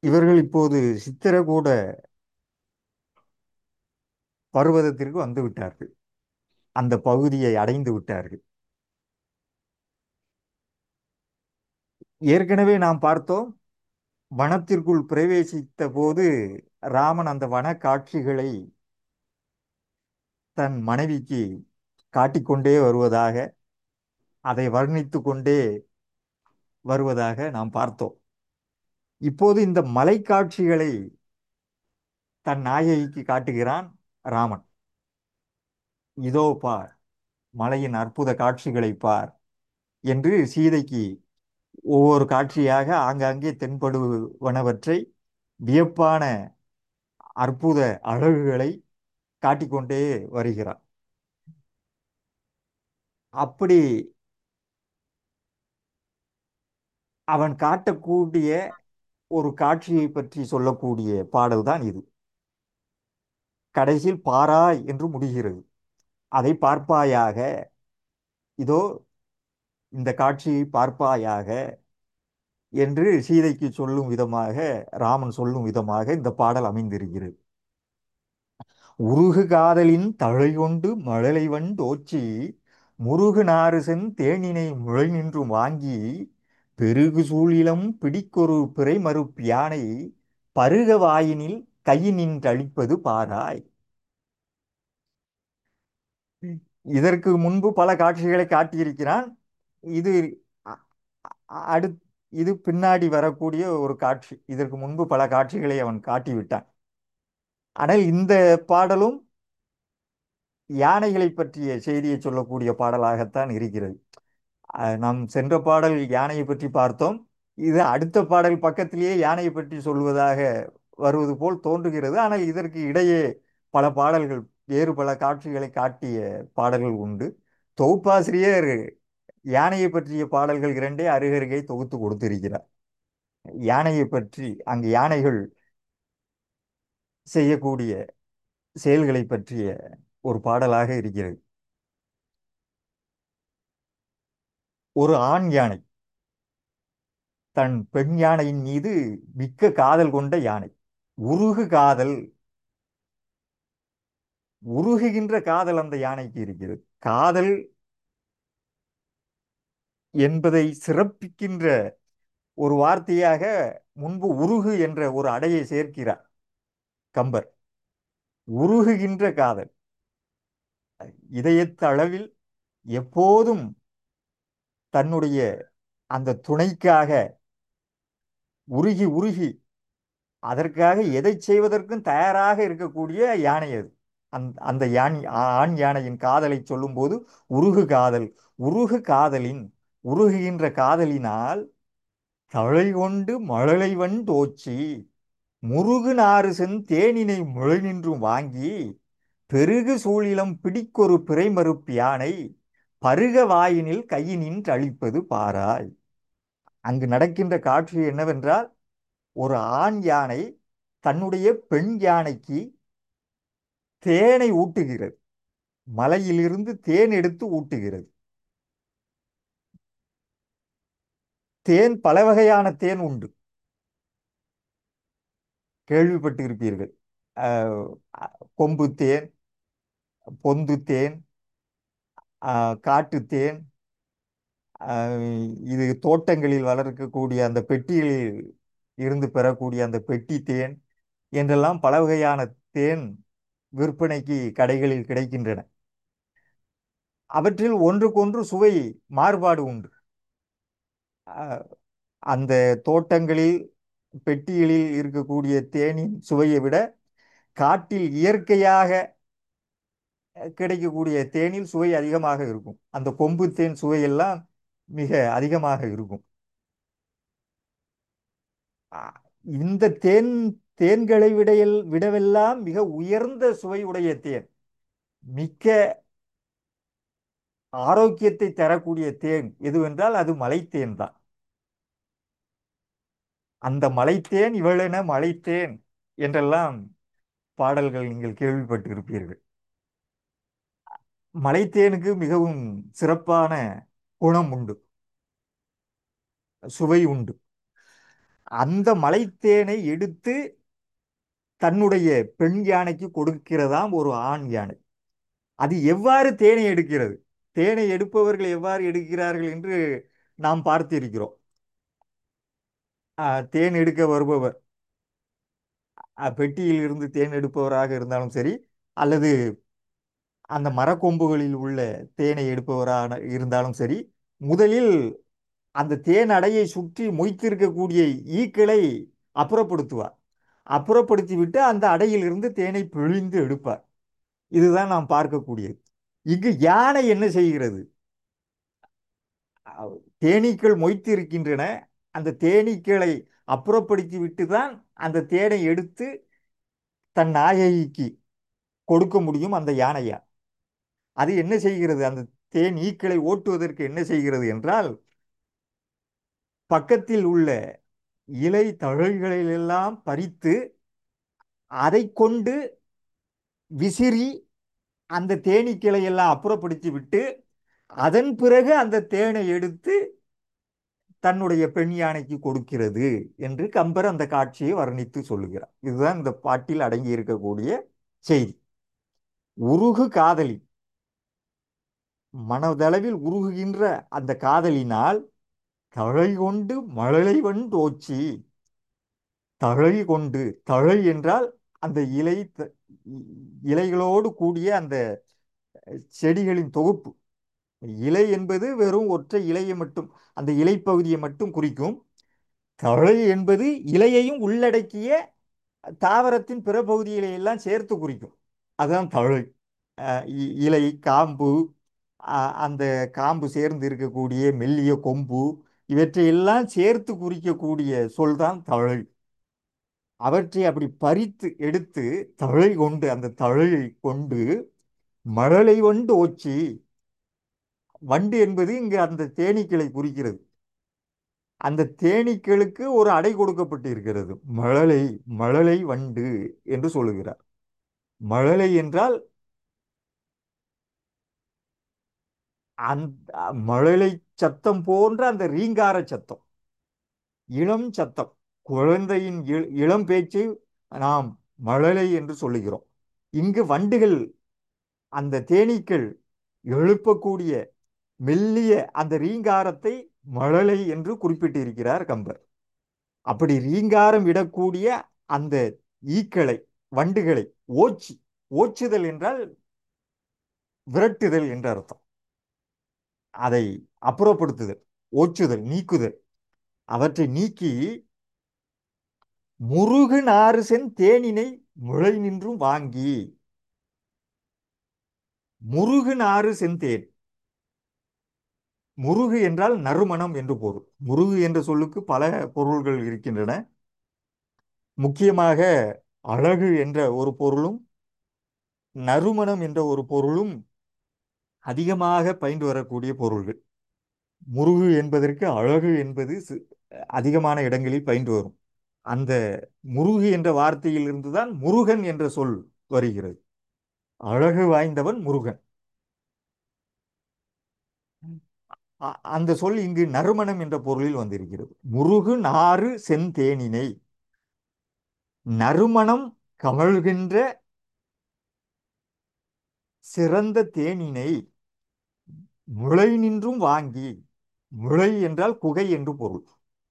இவர்கள் இப்போது சித்திரகூட பர்வதத்திற்கு வந்து விட்டார்கள் அந்த பகுதியை அடைந்து விட்டார்கள் ஏற்கனவே நாம் பார்த்தோம் வனத்திற்குள் பிரவேசித்த போது ராமன் அந்த வன காட்சிகளை தன் மனைவிக்கு காட்டிக்கொண்டே வருவதாக அதை வர்ணித்து கொண்டே வருவதாக நாம் பார்த்தோம் இப்போது இந்த மலை காட்சிகளை தன் நாயகிக்கு காட்டுகிறான் ராமன் இதோ பார் மலையின் அற்புத காட்சிகளை பார் என்று சீதைக்கு ஒவ்வொரு காட்சியாக ஆங்காங்கே தென்படுவனவற்றை வியப்பான அற்புத அழகுகளை காட்டிக்கொண்டே வருகிறான் அப்படி அவன் காட்டக்கூடிய ஒரு காட்சியை பற்றி சொல்லக்கூடிய பாடல்தான் இது கடைசியில் பாராய் என்று முடிகிறது அதை பார்ப்பாயாக இதோ இந்த காட்சியை பார்ப்பாயாக என்று சீதைக்கு சொல்லும் விதமாக ராமன் சொல்லும் விதமாக இந்த பாடல் அமைந்திருக்கிறது உருகு காதலின் தழை கொண்டு மழலைவன் தோச்சி முருகு நாறுசென் தேனினை முளை நின்று வாங்கி பெருகு சூழிலம் பிடிக்கொரு பிறை மறுப்பியானை பருக வாயினில் கையினின்றளிப்பது பாராய் இதற்கு முன்பு பல காட்சிகளை காட்டியிருக்கிறான் இது அ- அ- அடு இது பின்னாடி வரக்கூடிய ஒரு காட்சி இதற்கு முன்பு பல காட்சிகளை அவன் காட்டிவிட்டான் ஆனால் இந்த பாடலும் யானைகளை பற்றிய செய்தியை சொல்லக்கூடிய பாடலாகத்தான் இருக்கிறது அஹ் நாம் சென்ற பாடல் யானையை பற்றி பார்த்தோம் இது அடுத்த பாடல் பக்கத்திலேயே யானையை பற்றி சொல்வதாக வருவது போல் தோன்றுகிறது ஆனால் இதற்கு இடையே பல பாடல்கள் வேறு பல காட்சிகளை காட்டிய பாடல்கள் உண்டு தொகுப்பாசிரியர் யானையை பற்றிய பாடல்கள் இரண்டே அருகருகே தொகுத்து கொடுத்திருக்கிறார் யானையை பற்றி அங்கு யானைகள் செய்யக்கூடிய செயல்களை பற்றிய ஒரு பாடலாக இருக்கிறது ஒரு ஆண் யானை தன் பெண் யானையின் மீது மிக்க காதல் கொண்ட யானை உருகு காதல் உருகுகின்ற காதல் அந்த யானைக்கு இருக்கிறது காதல் என்பதை சிறப்பிக்கின்ற ஒரு வார்த்தையாக முன்பு உருகு என்ற ஒரு அடையை சேர்க்கிறார் கம்பர் உருகுகின்ற காதல் இதயத்து அளவில் எப்போதும் தன்னுடைய அந்த துணைக்காக உருகி உருகி அதற்காக எதை செய்வதற்கும் தயாராக இருக்கக்கூடிய யானை அது அந் அந்த யானை ஆண் யானையின் காதலை சொல்லும்போது உருகு காதல் உருகு காதலின் உருகுகின்ற காதலினால் தழை கொண்டு மழலைவன் தோச்சி முருகு நாறு சென் தேனினை முளை நின்றும் வாங்கி பெருகு சூழிலம் பிடிக்கொரு பிறைமறுப்பு யானை பருக வாயினில் கையினின்று அழிப்பது பாராய் அங்கு நடக்கின்ற காட்சி என்னவென்றால் ஒரு ஆண் யானை தன்னுடைய பெண் யானைக்கு தேனை ஊட்டுகிறது மலையிலிருந்து தேன் எடுத்து ஊட்டுகிறது தேன் பல வகையான தேன் உண்டு கேள்விப்பட்டிருப்பீர்கள் அஹ், கொம்பு தேன் பொந்து தேன் அஹ், காட்டு தேன் அஹ், இது தோட்டங்களில் வளர்க்கக்கூடிய அந்த பெட்டிகளில் இருந்து பெறக்கூடிய அந்த பெட்டி தேன் என்றெல்லாம் பல வகையான தேன் விற்பனைக்கு கடைகளில் கிடைக்கின்றன அவற்றில் ஒன்றுக்கொன்று சுவை மாறுபாடு உண்டு அஹ், அந்த தோட்டங்களில் பெட்டிகளில் இருக்கக்கூடிய தேனின் சுவையை விட காட்டில் இயற்கையாக கிடைக்கக்கூடிய தேனில் சுவை அதிகமாக இருக்கும் அந்த கொம்பு தேன் சுவையெல்லாம் மிக அதிகமாக இருக்கும் அ- இந்த தேன் தேன்களை விடையில் விடவெல்லாம் மிக உயர்ந்த சுவை உடைய தேன் மிக்க ஆரோக்கியத்தை தரக்கூடிய தேன் எதுவென்றால் அது மலைத்தேன் தான் அந்த மலைத்தேன் இவளென மலைத்தேன் என்றெல்லாம் பாடல்கள் நீங்கள் கேள்விப்பட்டிருப்பீர்கள் மலைத்தேனுக்கு மிகவும் சிறப்பான குணம் உண்டு சுவை உண்டு அந்த மலைத்தேனை எடுத்து தன்னுடைய பெண் யானைக்கு கொடுக்கிறதாம் ஒரு ஆண் யானை அது எவ்வாறு தேனை எடுக்கிறது தேனை எடுப்பவர்கள் எவ்வாறு எடுக்கிறார்கள் என்று நாம் பார்த்திருக்கிறோம் ஆஹ், தேன் எடுக்க வருபவர் அஹ், பெட்டியில் இருந்து தேன் எடுப்பவராக இருந்தாலும் சரி அல்லது அந்த மரக்கொம்புகளில் உள்ள தேனை எடுப்பவராக இருந்தாலும் சரி முதலில் அந்த தேன் அடையை சுற்றி மொய்த்திருக்கக்கூடிய ஈக்களை அப்புறப்படுத்துவார் அப்புறப்படுத்தி விட்டு அந்த அடையிலிருந்து தேனை பிழிந்து எடுப்பார் இதுதான் நாம் பார்க்கக்கூடியது இங்கு யானை என்ன செய்கிறது அஹ், தேனீக்கள் மொய்த்து இருக்கின்றன அந்த தேனீக்களை அப்புறப்படுத்தி விட்டு தான் அந்த தேனை எடுத்து தன் நாயகிக்கு கொடுக்க முடியும் அந்த யானையால் அது என்ன செய்கிறது அந்த தேன் ஈக்களை ஓட்டுவதற்கு என்ன செய்கிறது என்றால் பக்கத்தில் உள்ள இலை தழைகளிலெல்லாம் பறித்து அதை கொண்டு விசிறி அந்த தேனீக்களை எல்லாம் அப்புறப்படுத்தி விட்டு அதன் பிறகு அந்த தேனை எடுத்து தன்னுடைய பெண் யானைக்கு கொடுக்கிறது என்று கம்பர் அந்த காட்சியை வர்ணித்து சொல்லுகிறார் இதுதான் இந்த பாட்டில் அடங்கி இருக்கக்கூடிய செய்தி உருகு காதலி மனதளவில் உருகுகின்ற அந்த காதலினால் தழை கொண்டு மழலை வண்டோச்சி தழை கொண்டு தழை என்றால் அந்த இலை த- இ- இலைகளோடு கூடிய அந்த செடிகளின் தொகுப்பு இலை என்பது வெறும் ஒற்றை இலையை மட்டும் அந்த இலைப்பகுதியை மட்டும் குறிக்கும் தழை என்பது இலையையும் உள்ளடக்கிய தாவரத்தின் பிற பகுதிகளை எல்லாம் சேர்த்து குறிக்கும் அதுதான் தழை அஹ் இ- இலை காம்பு அஹ் அந்த காம்பு சேர்ந்து இருக்கக்கூடிய மெல்லிய கொம்பு இவற்றை எல்லாம் சேர்த்து குறிக்கக்கூடிய சொல் தான் தழை அவற்றை அப்படி பறித்து எடுத்து தழை கொண்டு அந்த தழையை கொண்டு மழலை வண்டு ஓச்சி வண்டு என்பது இங்கு அந்த தேனீக்களை குறிக்கிறது அந்த தேனீக்களுக்கு ஒரு அடை கொடுக்கப்பட்டு இருக்கிறது மழலை மழலை வண்டு என்று சொல்லுகிறார் மழலை என்றால் அந்த மழலை சத்தம் போன்ற அந்த ரீங்கார சத்தம் இளம் சத்தம் குழந்தையின் இ- இளம் பேச்சு நாம் மழலை என்று சொல்லுகிறோம் இங்கு வண்டுகள் அந்த தேனீக்கள் எழுப்பக்கூடிய மெல்லிய அந்த ரீங்காரத்தை மழலை என்று குறிப்பிட்டிருக்கிறார் கம்பர் அப்படி ரீங்காரம் விடக்கூடிய அந்த ஈக்களை வண்டுகளை ஓச்சி ஓச்சுதல் என்றால் விரட்டுதல் என்ற அர்த்தம் அதை அப்புறப்படுத்துதல் ஓச்சுதல் நீக்குதல் அவற்றை நீக்கி முருகு நாறு சென் தேனினை முளை நின்றும் வாங்கி முருகு நாறு செந்தேன் முருகு என்றால் நறுமணம் என்று பொருள் முருகு என்ற சொல்லுக்கு பல பொருள்கள் இருக்கின்றன முக்கியமாக அழகு என்ற ஒரு பொருளும் நறுமணம் என்ற ஒரு பொருளும் அதிகமாக பயின்று வரக்கூடிய பொருள்கள் முருகு என்பதற்கு அழகு என்பது சி- அதிகமான இடங்களில் பயின்று வரும் அந்த முருகு என்ற வார்த்தையிலிருந்து தான் முருகன் என்ற சொல் வருகிறது அழகு வாய்ந்தவன் முருகன் அ- அந்த சொல் இங்கு நறுமணம் என்ற பொருளில் வந்திருக்கிறது முருகு நாறு செந்தேனினை நறுமணம் கமழ்கின்ற சிறந்த தேனினை முளை நின்றும் வாங்கி முளை என்றால் குகை என்று பொருள்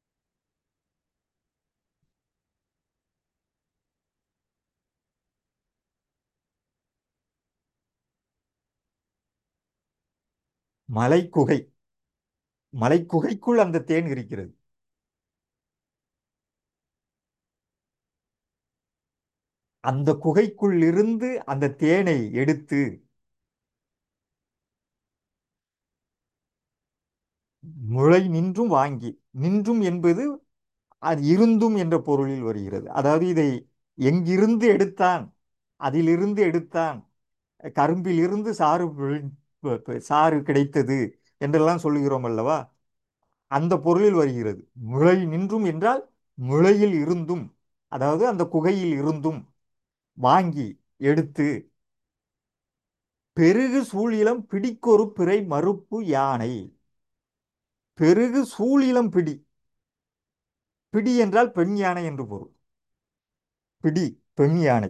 மலைக்குகை மலைக்குகைக்குள் அந்த தேன் இருக்கிறது அந்த குகைக்குள் இருந்து அந்த தேனை எடுத்து முளை நின்றும் வாங்கி நின்றும் என்பது அது இருந்தும் என்ற பொருளில் வருகிறது அதாவது இதை எங்கிருந்து எடுத்தான் அதிலிருந்து எடுத்தான் கரும்பிலிருந்து சாறு விழு- ப- ப- சாறு கிடைத்தது என்றெல்லாம் சொல்லுகிறோம் அல்லவா அந்த பொருளில் வருகிறது முளை நின்றும் என்றால் முளையில் இருந்தும் அதாவது அந்த குகையில் இருந்தும் வாங்கி எடுத்து பெருகு சூழிலம் பிடிக்கொரு பிறை மறுப்பு யானை பெருகு சூழிலம் பிடி பிடி என்றால் பெண் யானை என்று பொருள் பிடி பெண் யானை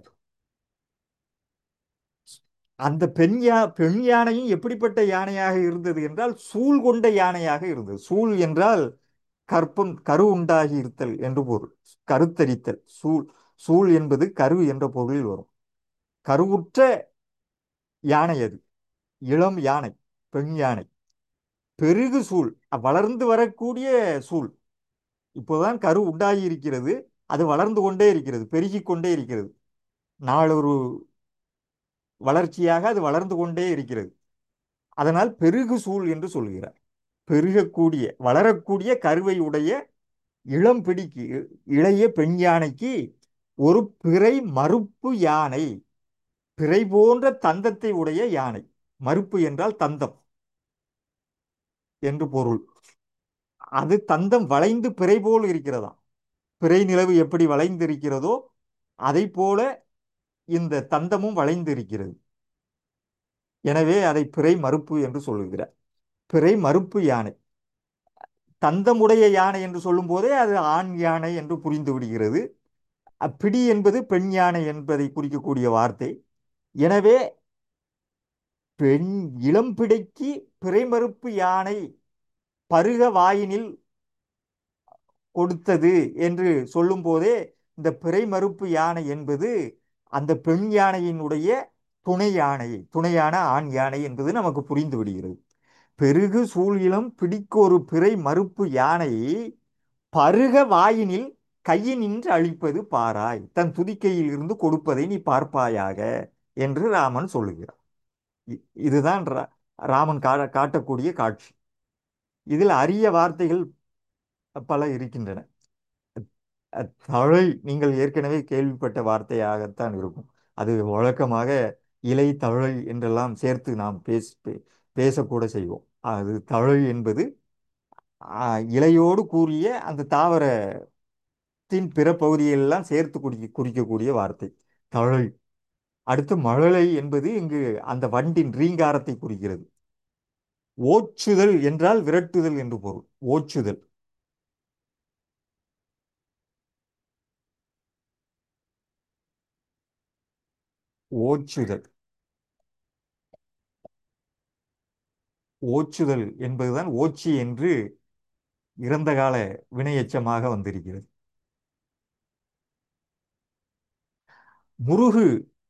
அந்த பெண் யா பெண் யானையும் எப்படிப்பட்ட யானையாக இருந்தது என்றால் சூல் கொண்ட யானையாக இருந்தது சூல் என்றால் கற்பம் கரு உண்டாகி இருத்தல் என்று பொருள் கருத்தரித்தல் சூல் சூல் என்பது கரு என்ற பொருளில் வரும் கருவுற்ற யானை அது இளம் யானை பெண் யானை பெருகு சூல் வளர்ந்து வரக்கூடிய சூல் இப்போதான் கரு உண்டாகி இருக்கிறது அது வளர்ந்து கொண்டே இருக்கிறது பெருகிக் கொண்டே இருக்கிறது நாளொரு வளர்ச்சியாக அது வளர்ந்து கொண்டே இருக்கிறது அதனால் பெருகு சூல் என்று சொல்கிறார் பெருகக்கூடிய வளரக்கூடிய கருவை உடைய இளம் பிடிக்கு இளைய பெண் யானைக்கு ஒரு பிறை மறுப்பு யானை பிறை போன்ற தந்தத்தை உடைய யானை மறுப்பு என்றால் தந்தம் என்று பொருள் அது தந்தம் வளைந்து பிறை போல் இருக்கிறதாம் பிறை நிலவு எப்படி வளைந்து இருக்கிறதோ அதை போல இந்த தந்தமும் வளைந்து இருக்கிறது எனவே அதை பிறை மறுப்பு என்று சொல்லுகிறார் பிறை மறுப்பு யானை தந்தமுடைய யானை என்று சொல்லும் போதே அது ஆண் யானை என்று புரிந்து விடுகிறது பிடி என்பது பெண் யானை என்பதை குறிக்கக்கூடிய வார்த்தை எனவே பெண் இளம்பிடைக்கு பிறைமறுப்பு யானை பருக வாயினில் கொடுத்தது என்று சொல்லும் போதே இந்த பிறைமறுப்பு யானை என்பது அந்த பெண் யானையினுடைய துணை யானை துணையான ஆண் யானை என்பது நமக்கு புரிந்து விடுகிறது பெருகு சூழிலம் பிடிக்க ஒரு பிறை மறுப்பு யானை பருக வாயினில் கையினின்று அழிப்பது பாராய் தன் துதிக்கையில் இருந்து கொடுப்பதை நீ பார்ப்பாயாக என்று ராமன் சொல்லுகிறார் இதுதான் ராமன் கா காட்டக்கூடிய காட்சி இதில் அரிய வார்த்தைகள் பல இருக்கின்றன தழை நீங்கள் ஏற்கனவே கேள்விப்பட்ட வார்த்தையாகத்தான் இருக்கும் அது வழக்கமாக இலை தழை என்றெல்லாம் சேர்த்து நாம் பேச பேசக்கூட செய்வோம் அது தழை என்பது இலையோடு கூறிய அந்த தாவரத்தின் பிற பகுதிகளெல்லாம் சேர்த்து குறிக்க குறிக்கக்கூடிய வார்த்தை தழை அடுத்து மழலை என்பது இங்கு அந்த வண்டின் ரீங்காரத்தை குறிக்கிறது ஓச்சுதல் என்றால் விரட்டுதல் என்று பொருள் ஓச்சுதல் ஓச்சுதல் ஓச்சுதல் என்பதுதான் ஓச்சி என்று இறந்த கால வினையச்சமாக வந்திருக்கிறது முருகு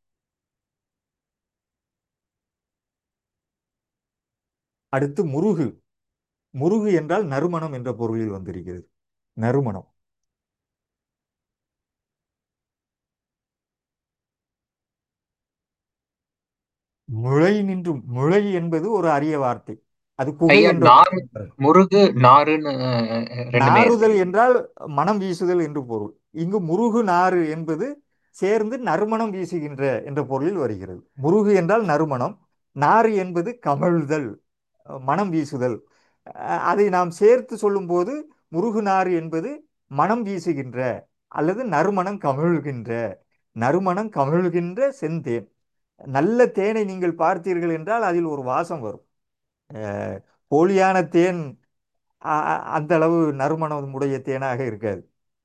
அடுத்து முருகு முருகு என்றால் நறுமணம் என்ற பொருளில் வந்திருக்கிறது நறுமணம் முளை நின்று முளை என்பது ஒரு அரிய வார்த்தை அது குகை ஐயா என்ற நாறு முருகு நாறுன்னு ரெண்டுமே நாறுதல் என்றால் மனம் வீசுதல் என்று பொருள் இங்கு முருகு நாறு என்பது சேர்ந்து நறுமணம் வீசுகின்ற என்ற பொருளில் வருகிறது முருகு என்றால் நறுமணம் நாறு என்பது கமழ்தல் மனம் வீசுதல் அதை நாம் சேர்த்து சொல்லும்போது முருகு நாறு என்பது மனம் வீசுகின்ற அல்லது நறுமணம் கமழ்கின்ற நறுமணம் கமழ்கின்ற செந்தேன் நல்ல தேனை நீங்கள் பார்த்தீர்கள் என்றால் அதில் ஒரு வாசம் வரும் போலியான தேன் அந்த அளவு நறுமணம் உடைய தேனாக இருக்காது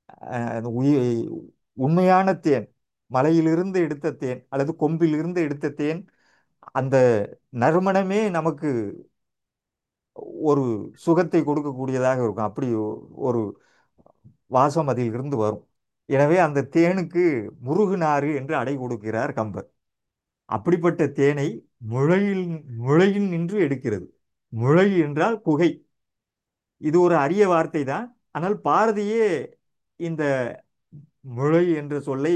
உண்மையான தேன் மலையிலிருந்து எடுத்த தேன் அல்லது கொம்பிலிருந்து எடுத்த தேன் அந்த நறுமணமே நமக்கு ஒரு சுகத்தை கொடுக்கக்கூடியதாக இருக்கும் அப்படி ஒரு வாசம் அதில் இருந்து வரும் எனவே அந்த தேனுக்கு முருகுநாறு என்று அடை கொடுக்கிறார் கம்பர் அப்படிப்பட்ட தேனை முளையில் முளையில் நின்று எடுக்கிறது முளை என்றால் குகை இது ஒரு அரிய வார்த்தை தான் ஆனால் பாரதியே இந்த முளை என்ற சொல்லை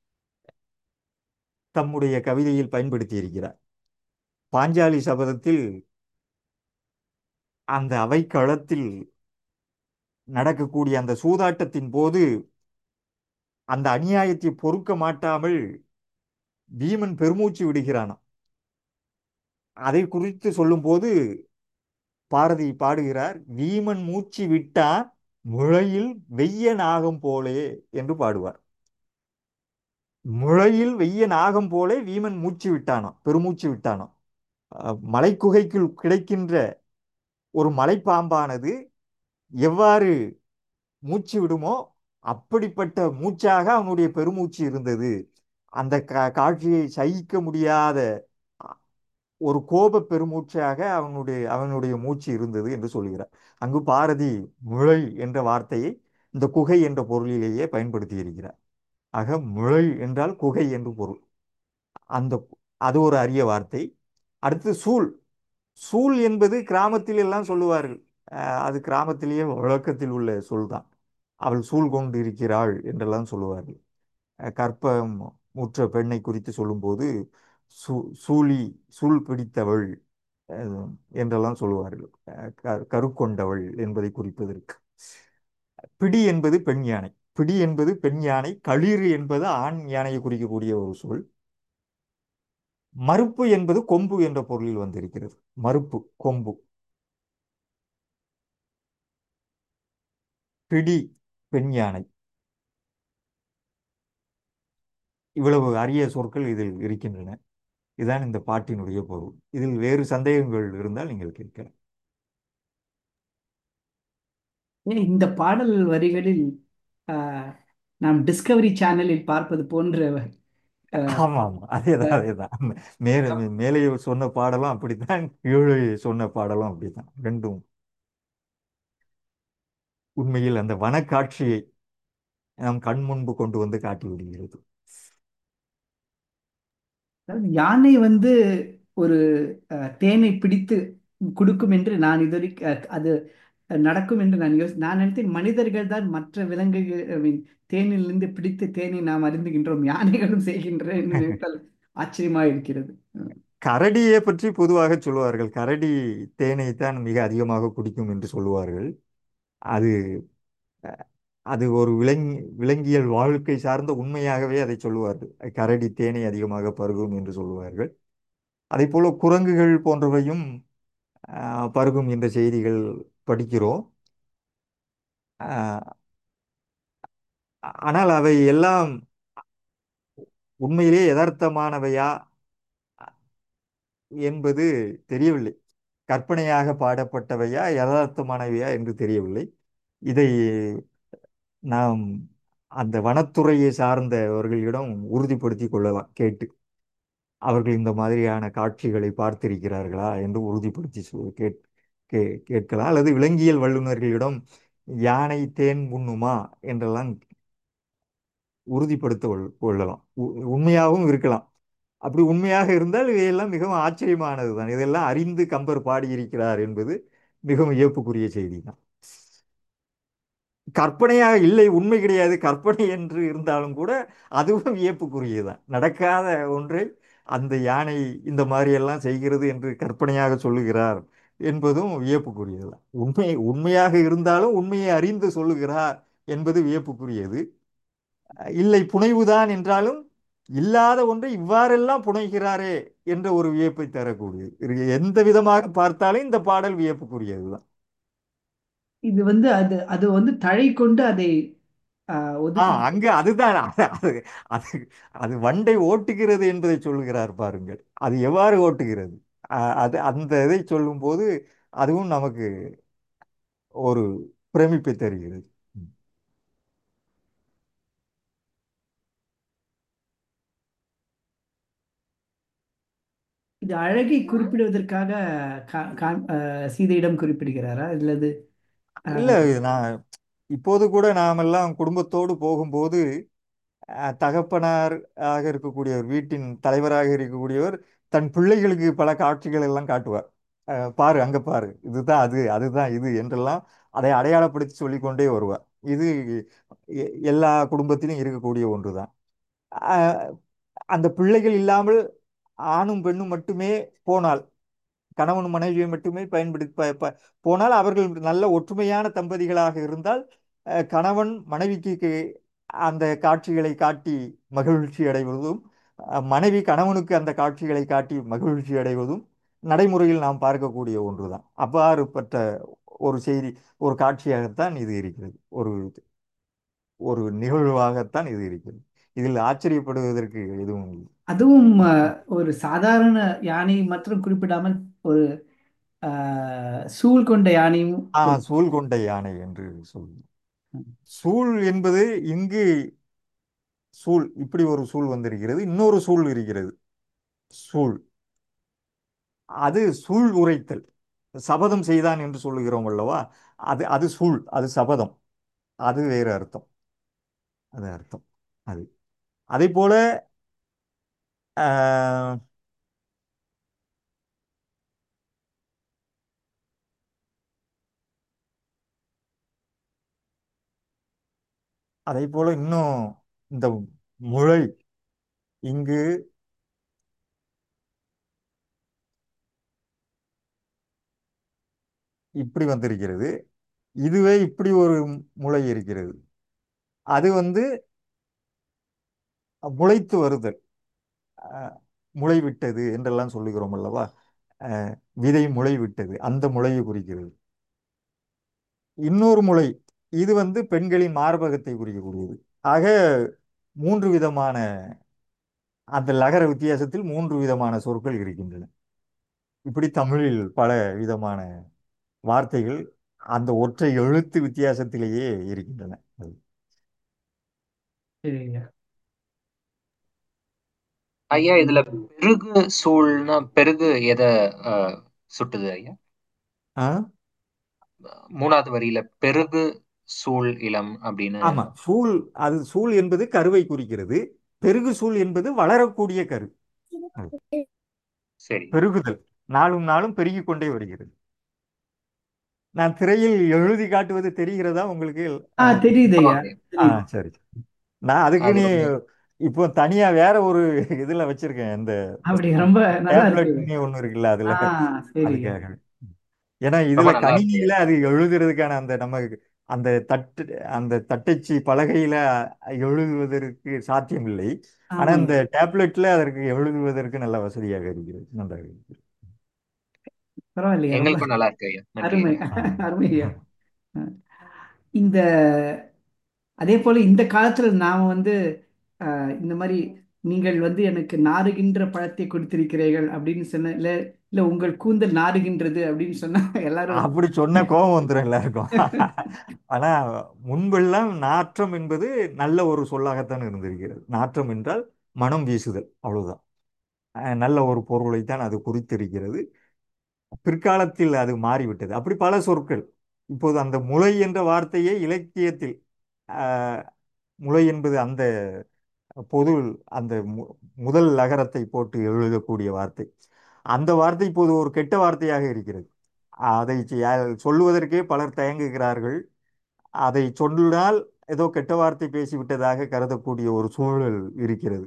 தம்முடைய கவிதையில் பயன்படுத்தி இருக்கிறார் பாஞ்சாலி சபதத்தில் அந்த அவைக்களத்தில் நடக்கக்கூடிய அந்த சூதாட்டத்தின் போது அந்த அநியாயத்தை பொறுக்க மாட்டாமல் பீமன் பெருமூச்சு விடுகிறானாம் அதை குறித்து சொல்லும்போது பாரதி பாடுகிறார் வீமன் மூச்சு விட்டா முளையில் வெய்ய நாகம் போலே என்று பாடுவார் முளையில் வெய்ய நாகம் போலே வீமன் மூச்சு விட்டானாம் பெருமூச்சு விட்டானாம் மலைக்குகைக்குள் கிடைக்கின்ற ஒரு மலைப்பாம்பானது எவ்வாறு மூச்சு விடுமோ அப்படிப்பட்ட மூச்சாக அவனுடைய பெருமூச்சு இருந்தது அந்த கா- காட்சியை சகிக்க முடியாத ஒரு கோப பெருமூச்சாக அவனுடைய அவனுடைய மூச்சு இருந்தது என்று சொல்கிறார் அங்கு பாரதி முளை என்ற வார்த்தையை இந்த குகை என்ற பொருளிலேயே பயன்படுத்தி இருக்கிறார் ஆக முளை என்றால் குகை என்று பொருள் அந்த அது ஒரு அரிய வார்த்தை அடுத்து சூள் சூள் என்பது கிராமத்தில் எல்லாம் சொல்லுவார்கள் அஹ் அது கிராமத்திலேயே வழக்கத்தில் உள்ள சொல் தான் அவள் சூழ் கொண்டு இருக்கிறாள் என்றெல்லாம் சொல்லுவார்கள் அஹ் கற்பம் முற்ற பெண்ணை குறித்து சொல்லும்போது சூ சூழி சூழ் பிடித்தவள் அஹ் என்றெல்லாம் சொல்லுவார்கள் அஹ் க- கருக்கொண்டவள் என்பதை குறிப்பதற்கு பிடி என்பது பெண் யானை பிடி என்பது பெண் யானை களிறு என்பது ஆண் யானையை குறிக்கக்கூடிய ஒரு சொல் மறுப்பு என்பது கொம்பு என்ற பொருளில் வந்திருக்கிறது மறுப்பு கொம்பு பிடி பெண் யானை இவ்வளவு அரிய சொற்கள் இதில் இருக்கின்றன இதுதான் இந்த பாட்டினுடைய பொருள் இதில் வேறு சந்தேகங்கள் இருந்தால் நீங்கள் கேட்கலாம் ஏன் இந்த பாடல் வரிகளில் ஆஹ், நாம் டிஸ்கவரி சேனலில் பார்ப்பது போன்ற ஆஹ், ஆமா ஆமா அதேதான் அதேதான் மேலே மேலே சொன்ன பாடலும் அப்படித்தான் கீழே சொன்ன பாடலும் அப்படித்தான் ரெண்டும் உண்மையில் அந்த வனக்காட்சியை நம் கண் முன்பு கொண்டு வந்து காட்டி விடுகிறது அதாவது யானை வந்து ஒரு ஆஹ், தேனை பிடித்து கொடுக்கும் என்று நான் இதுவரை ஆஹ், அது நடக்கும் என்று நான் யோசி நான் நினைத்தேன் மனிதர்கள் தான் மற்ற விலங்குகள் I mean, தேனிலிருந்து பிடித்து தேனை நாம் அறிந்துகின்றோம் யானைகளும் செய்கின்றன என்று நினைத்தால் ஆச்சரியமா இருக்கிறது கரடியை பற்றி பொதுவாக சொல்லுவார்கள் கரடி தேனை தான் மிக அதிகமாக குடிக்கும் என்று சொல்லுவார்கள் அது அது ஒரு விலங்கி விலங்கியல் வாழ்க்கை சார்ந்த உண்மையாகவே அதை சொல்லுவார்கள் கரடி தேனை அதிகமாக பருகும் என்று சொல்லுவார்கள் அதே போல குரங்குகள் போன்றவையும் ஆஹ், பருகும் என்ற செய்திகள் படிக்கிறோம் ஆஹ், ஆனால் அவை எல்லாம் உண்மையிலே யதார்த்தமானவையா என்பது தெரியவில்லை கற்பனையாக பாடப்பட்டவையா யதார்த்தமானவையா என்று தெரியவில்லை இதை நாம் அந்த வனத்துறையை சார்ந்தவர்களிடம் உறுதிப்படுத்தி கொள்ளலாம் கேட்டு அவர்கள் இந்த மாதிரியான காட்சிகளை பார்த்திருக்கிறார்களா என்று உறுதிப்படுத்தி சொல் கேட் கே கேட்கலாம் அல்லது விலங்கியல் வல்லுநர்களிடம் யானை தேன் உண்ணுமா என்றெல்லாம் உறுதிப்படுத்த கொள்- கொள்ளலாம் உ- உண்மையாகவும் இருக்கலாம் அப்படி உண்மையாக இருந்தால் இவையெல்லாம் மிகவும் ஆச்சரியமானது தான் இதெல்லாம் அறிந்து கம்பர் பாடியிருக்கிறார் என்பது மிகவும் வியப்புக்குரிய செய்தி தான் கற்பனையாக இல்லை உண்மை கிடையாது கற்பனை என்று இருந்தாலும் கூட அதுவும் வியப்புக்குரியதுதான் நடக்காத ஒன்றை அந்த யானை இந்த மாதிரி எல்லாம் செய்கிறது என்று கற்பனையாக சொல்லுகிறார் என்பதும் வியப்புக்குரியதுதான் உண்மை உண்மையாக இருந்தாலும் உண்மையை அறிந்து சொல்லுகிறார் என்பது வியப்புக்குரியது இல்லை புனைவுதான் என்றாலும் இல்லாத ஒன்றை இவ்வாறெல்லாம் புனைகிறாரே என்ற ஒரு வியப்பை தரக்கூடியது இது எந்த விதமாக பார்த்தாலும் இந்த பாடல் வியப்புக்குரியதுதான் இது வந்து அது அது வந்து தழை கொண்டு அதை ஆஹ், ஆ ஒதுக்கி அங்க அதுதான் அது அது அது அது வண்டை ஓட்டுகிறது என்பதை சொல்லுகிறார் பாருங்கள் அது எவ்வாறு ஓட்டுகிறது ஆ, அது அந்த இதை சொல்லும்போது அதுவும் நமக்கு ஒரு பிரமிப்பை தருகிறது ம். இது அழகை குறிப்பிடுவதற்காக கா- கா- ஆஹ், சீதையிடம் குறிப்பிடுகிறாரா இல்லது இல்ல ஆஹ், இது நான் இப்போது கூட நாமெல்லாம் குடும்பத்தோடு போகும்போது அஹ், தகப்பனார் ஆக இருக்கக்கூடியவர் வீட்டின் தலைவராக இருக்கக்கூடியவர் தன் பிள்ளைகளுக்கு பல காட்சிகள் எல்லாம் காட்டுவார் அஹ், பாரு அங்க பாரு இதுதான் அது அதுதான் இது என்றெல்லாம் அதை அடையாளப்படுத்தி சொல்லிக்கொண்டே வருவார் இது எ- எல்லா குடும்பத்திலும் இருக்கக்கூடிய ஒன்றுதான் அஹ், அந்த பிள்ளைகள் இல்லாமல் ஆணும் பெண்ணும் மட்டுமே போனால் கணவன் மனைவியை மட்டுமே பயன்படுத்தி ப- ப- போனால் அவர்கள் நல்ல ஒற்றுமையான தம்பதிகளாக இருந்தால் அஹ், கணவன் மனைவிக்கு கே- அந்த காட்சிகளை காட்டி மகிழ்ச்சி அடைவதும் அஹ், மனைவி கணவனுக்கு அந்த காட்சிகளை காட்டி மகிழ்ச்சி அடைவதும் நடைமுறையில் நாம் பார்க்கக்கூடிய ஒன்றுதான் அவ்வாறுபட்ட ஒரு செய்தி ஒரு காட்சியாகத்தான் இது இருக்கிறது ஒரு ஒரு நிகழ்வாகத்தான் இது இருக்கிறது இதில் ஆச்சரியப்படுவதற்கு எதுவும் இல்லை அதுவும் ஆஹ், ஒரு சாதாரண யானை மற்றும் குறிப்பிடாமல் ஒரு ஆஹ், சூழ் கொண்ட யானையும் ஆ ஒரு- சூழ் கொண்ட யானை என்று சொல்லு சூழ் என்பது இங்கு சூழ் இப்படி ஒரு சூழ் வந்திருக்கிறது இன்னொரு சூழ் இருக்கிறது சூழ் அது சூழ் உரைத்தல் சபதம் செய்தான் என்று சொல்லுகிறோம் அல்லவா அது அது சூழ் அது சபதம் அது வேறு அர்த்தம் அது அர்த்தம் அது அதே போல ஆஹ், அதே போல இன்னும் இந்த முளை இங்கு இப்படி வந்திருக்கிறது இதுவே இப்படி ஒரு முளை இருக்கிறது அது வந்து முளைத்து வருதல் அஹ், முளை விட்டது என்றெல்லாம் சொல்லுகிறோம் அல்லவா அஹ், விதை முளை விட்டது அந்த முளையை குறிக்கிறது இன்னொரு முளை இது வந்து பெண்களின் மார்பகத்தை குறிக்கக்கூடியது ஆக மூன்று விதமான அந்த லகர வித்தியாசத்தில் மூன்று விதமான சொற்கள் இருக்கின்றன இப்படி தமிழில் பல விதமான வார்த்தைகள் அந்த ஒற்றை எழுத்து வித்தியாசத்திலேயே இருக்கின்றன அது. சரி ஐயா ஐயா இதுல பெருகு சூழ்னா பெருகு எதை அஹ், சுட்டுது ஐயா ஆ? மூணாவது வரியில பெருகு சூழ் இளம் அப்படின்னு ஆமா சூழ் அது சூழ் என்பது கருவை குறிக்கிறது பெருகு சூழ் என்பது வளரக்கூடிய கரு சரி பெருகுதல் நாளும் நாளும் பெருகிக் கொண்டே வருகிறது நான் திரையில் எழுதி காட்டுவது தெரிகிறதா உங்களுக்கு ஆ தெரியுது ஐயா ஆமாங்க. ஆ தெரியுது சரி நான் அதுக்கு அது நீ ரொம்ப- இப்போ தனியா வேற ஒரு இதுல வச்சிருக்கேன் இந்த அப்படி ரொம்ப நல்லா டேப்லெட் இருக்கு ஒண்ணு இருக்குல்ல அதுல ஆ சரி ஐயா அதுக்காக ஏன்னா இதுல ரொம்ப நல்லா இருக்கு. கணினியில அது எழுதுறதுக்கான அந்த நம்ம அந்த தட்டு அந்த தட்டச்சு பலகையில எழுதுவதற்கு சாத்தியமில்லை ஆனா ஆமாங்க இந்த டேப்லெட்ல அதற்கு எழுதுவதற்கு நல்ல வசதியாக இருக்கிறது நன்றாக இருக்கிறது பரவாயில்லையா ரொம்ப எங்களுக்கும் நல்லா இருக்கு ஐயா நன்றி அருமை ஐயா. அருமை ஐயா இந்த அதே போல இந்த காலத்துல நாம வந்து அஹ், இந்த மாதிரி நீங்கள் வந்து எனக்கு நாறுகின்ற பழத்தை கொடுத்திருக்கிறீர்கள் அப்படின்னு சொன்ன இல்ல இல்ல உங்கள் கூந்தல் நாறுகின்றது அப்படின்னு சொன்னா எல்லாரும் அப்படி சொன்ன கோபம் வந்துடும் எல்லாருக்கும் ஆனா முன்பெல்லாம் நாற்றம் என்பது நல்ல ஒரு சொல்லாகத்தான் இருந்திருக்கிறது நாற்றம் என்றால் மனம் வீசுதல் அவ்வளவுதான் அஹ் நல்ல ஒரு பொருளைத்தான் அது குறித்திருக்கிறது பிற்காலத்தில் அது மாறிவிட்டது அப்படி பல சொற்கள் இப்போது அந்த முளை என்ற வார்த்தையே இலக்கியத்தில் ஆஹ், முளை என்பது அந்த பொது அந்த மு- முதல் லகரத்தை போட்டு எழுதக்கூடிய வார்த்தை அந்த வார்த்தை இப்போது ஒரு கெட்ட வார்த்தையாக இருக்கிறது அதை சி- சொல்லுவதற்கே பலர் தயங்குகிறார்கள் அதை சொன்னால் ஏதோ கெட்ட வார்த்தை பேசிவிட்டதாக கருதக்கூடிய ஒரு சூழல் இருக்கிறது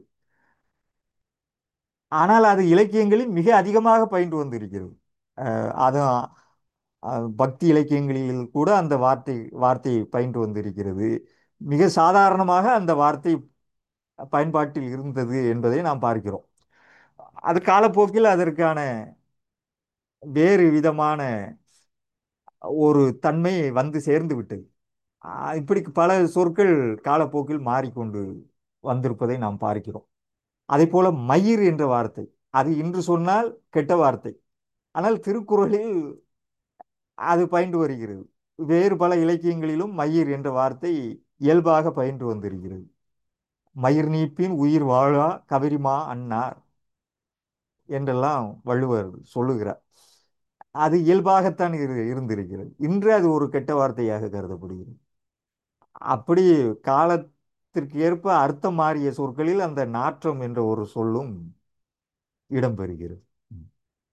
ஆனால் அது இலக்கியங்களில் மிக அதிகமாக பயின்று வந்திருக்கிறது அஹ் அது அஹ் பக்தி இலக்கியங்களில் கூட அந்த வார்த்தை வார்த்தை பயின்று வந்திருக்கிறது மிக சாதாரணமாக அந்த வார்த்தை பயன்பாட்டில் இருந்தது என்பதை நாம் பார்க்கிறோம் அது காலப்போக்கில் அதற்கான வேறு விதமான ஒரு தன்மை வந்து சேர்ந்து விட்டது ஆஹ் இப்படி பல சொற்கள் காலப்போக்கில் மாறிக்கொண்டு வந்திருப்பதை நாம் பார்க்கிறோம் அதே போல மயிர் என்ற வார்த்தை அது இன்று சொன்னால் கெட்ட வார்த்தை ஆனால் திருக்குறளில் அது பயின்று வருகிறது வேறு பல இலக்கியங்களிலும் மயிர் என்ற வார்த்தை இயல்பாக பயின்று வந்திருக்கிறது மயிர் நீப்பின் உயிர் வாழா கவரிமா அன்னார் என்றெல்லாம் வள்ளுவர் சொல்லுகிறார் அது இயல்பாகத்தான் இரு இருந்திருக்கிறது இன்று அது ஒரு கெட்ட வார்த்தையாக கருதப்படுகிறது அப்படி காலத்திற்கு ஏற்ப அர்த்தம் மாறிய சொற்களில் அந்த நாற்றம் என்ற ஒரு சொல்லும் இடம்பெறுகிறது ம்.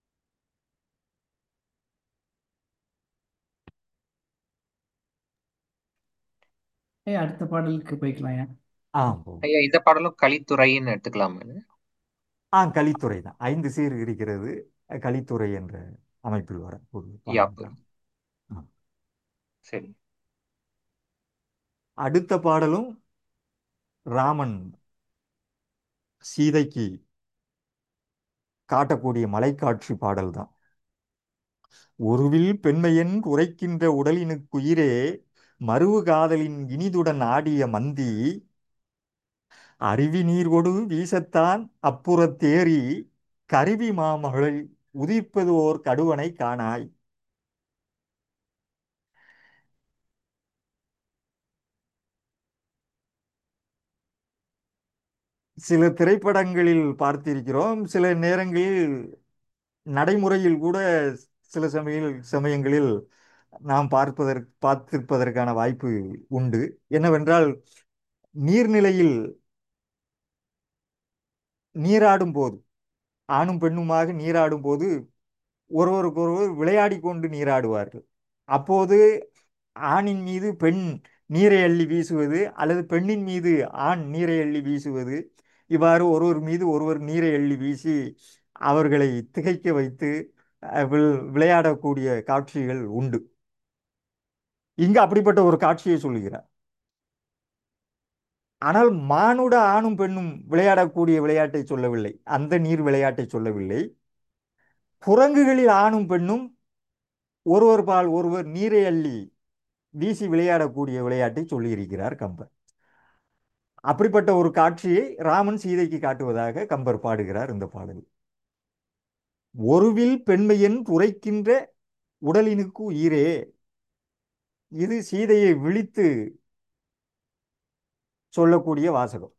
ஏய், அடுத்த பாடலுக்கு போய்க்கலாம் ஐயா ஆ போகும் ஐயா இந்த பாடலும் கலித்துறைன்னு எடுத்துக்கலாமா ஆ கலித்துறை தான் ஐந்து சீர் இருக்கிறது கலித்துறை என்ற அமைப்பில் வர ஒரு யாப்பு பாடல் தான். சரி அடுத்த பாடலும் ராமன் சீதைக்கு காட்டக்கூடிய மலைக்காட்சி பாடல் தான் ஒருவில் பெண்மையென் உரைக்கின்ற உடலினுக்குயிரே மருவு காதலின் இனிதுடன் ஆடிய மந்தி அருவி நீர்கொடு வீசத்தான் அப்புறத்தேறி கருவி மாமகளை உதிர்ப்பது ஓர் கடுவனை காணாய் சில திரைப்படங்களில் பார்த்திருக்கிறோம் சில நேரங்களில் நடைமுறையில் கூட சில சமய சமயங்களில் நாம் பார்ப்பதற்கு பார்த்திருப்பதற்கான வாய்ப்பு உண்டு என்னவென்றால் நீர்நிலையில் நீராடும் போது ஆணும் பெண்ணுமாக நீராடும் போது ஒருவருக்கொருவர் விளையாடி கொண்டு நீராடுவார்கள் அப்போது ஆணின் மீது பெண் நீரை அள்ளி வீசுவது அல்லது பெண்ணின் மீது ஆண் நீரை அள்ளி வீசுவது இவ்வாறு ஒருவர் மீது ஒருவர் நீரை அள்ளி வீசி அவர்களை திகைக்க வைத்து அஹ், வில்- விளையாடக்கூடிய காட்சிகள் உண்டு இங்கு அப்படிப்பட்ட ஒரு காட்சியை சொல்லுகிறார் ஆனால் மானுட ஆணும் பெண்ணும் விளையாடக்கூடிய விளையாட்டை சொல்லவில்லை அந்த நீர் விளையாட்டை சொல்லவில்லை குரங்குகளில் ஆணும் பெண்ணும் ஒருவர் பால் ஒருவர் நீரை அள்ளி வீசி விளையாடக்கூடிய விளையாட்டை சொல்லியிருக்கிறார் கம்பர் அப்படிப்பட்ட ஒரு காட்சியை ராமன் சீதைக்கு காட்டுவதாக கம்பர் பாடுகிறார் இந்த பாடலில் ஒருவில் பெண்மையன் உரைக்கின்ற உடலினுக்கு உயிரே இது சீதையை விழித்து சொல்லக்கூடிய வாசகம்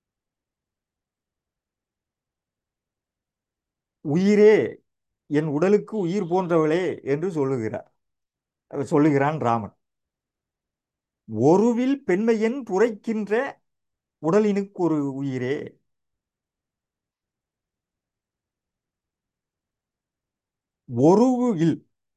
உயிரே என் உடலுக்கு உயிர் போன்றவளே என்று சொல்லுகிறார் சொல்லுகிறான் ராமன் ஒருவில் பெண்மையன் புரைக்கின்ற உடலினுக்கு ஒரு உயிரே ஒருவு இல்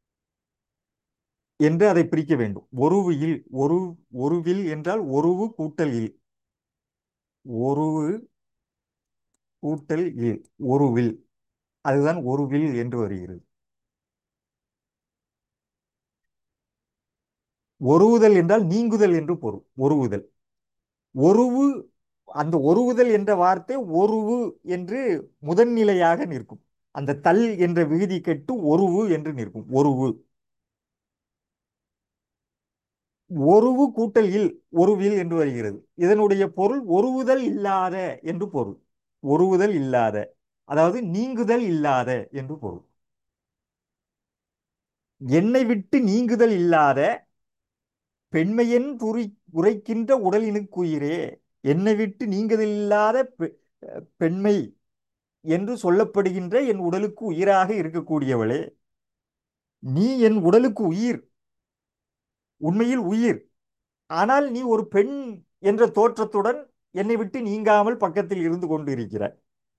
என்று அதை பிரிக்க வேண்டும் ஒருவு இல் ஒரு ஒருவில் என்றால் ஒருவு கூட்டல் இல் ஒருவு கூட்டல் இல் ஒருவில் அதுதான் ஒருவில் என்று வருகிறது ஒருவுதல் என்றால் நீங்குதல் என்று பொருள் ஒருவுதல் ஒருவு அந்த ஒருவுதல் என்ற வார்த்தை ஒருவு என்று முதன்நிலையாக நிற்கும் அந்த தல் என்ற விகுதி கெட்டு ஒருவு என்று நிற்கும் ஒருவு ஒருவு கூட்டல் இல் ஒருவில் என்று வருகிறது இதனுடைய பொருள் ஒருவுதல் இல்லாத என்று பொருள் ஒருவுதல் இல்லாத அதாவது நீங்குதல் இல்லாத என்று பொருள் என்னை விட்டு நீங்குதல் இல்லாத பெண்மையன் புரி உரைக்கின்ற உடலினுக்குயிரே என்னை விட்டு நீங்குதல் இல்லாத பெ- பெண்மை என்று சொல்லப்படுகின்ற என் உடலுக்கு உயிராக இருக்கக்கூடியவளே நீ என் உடலுக்கு உயிர் உண்மையில் உயிர் ஆனால் நீ ஒரு பெண் என்ற தோற்றத்துடன் என்னை விட்டு நீங்காமல் பக்கத்தில் இருந்து கொண்டு இருக்கிறாய்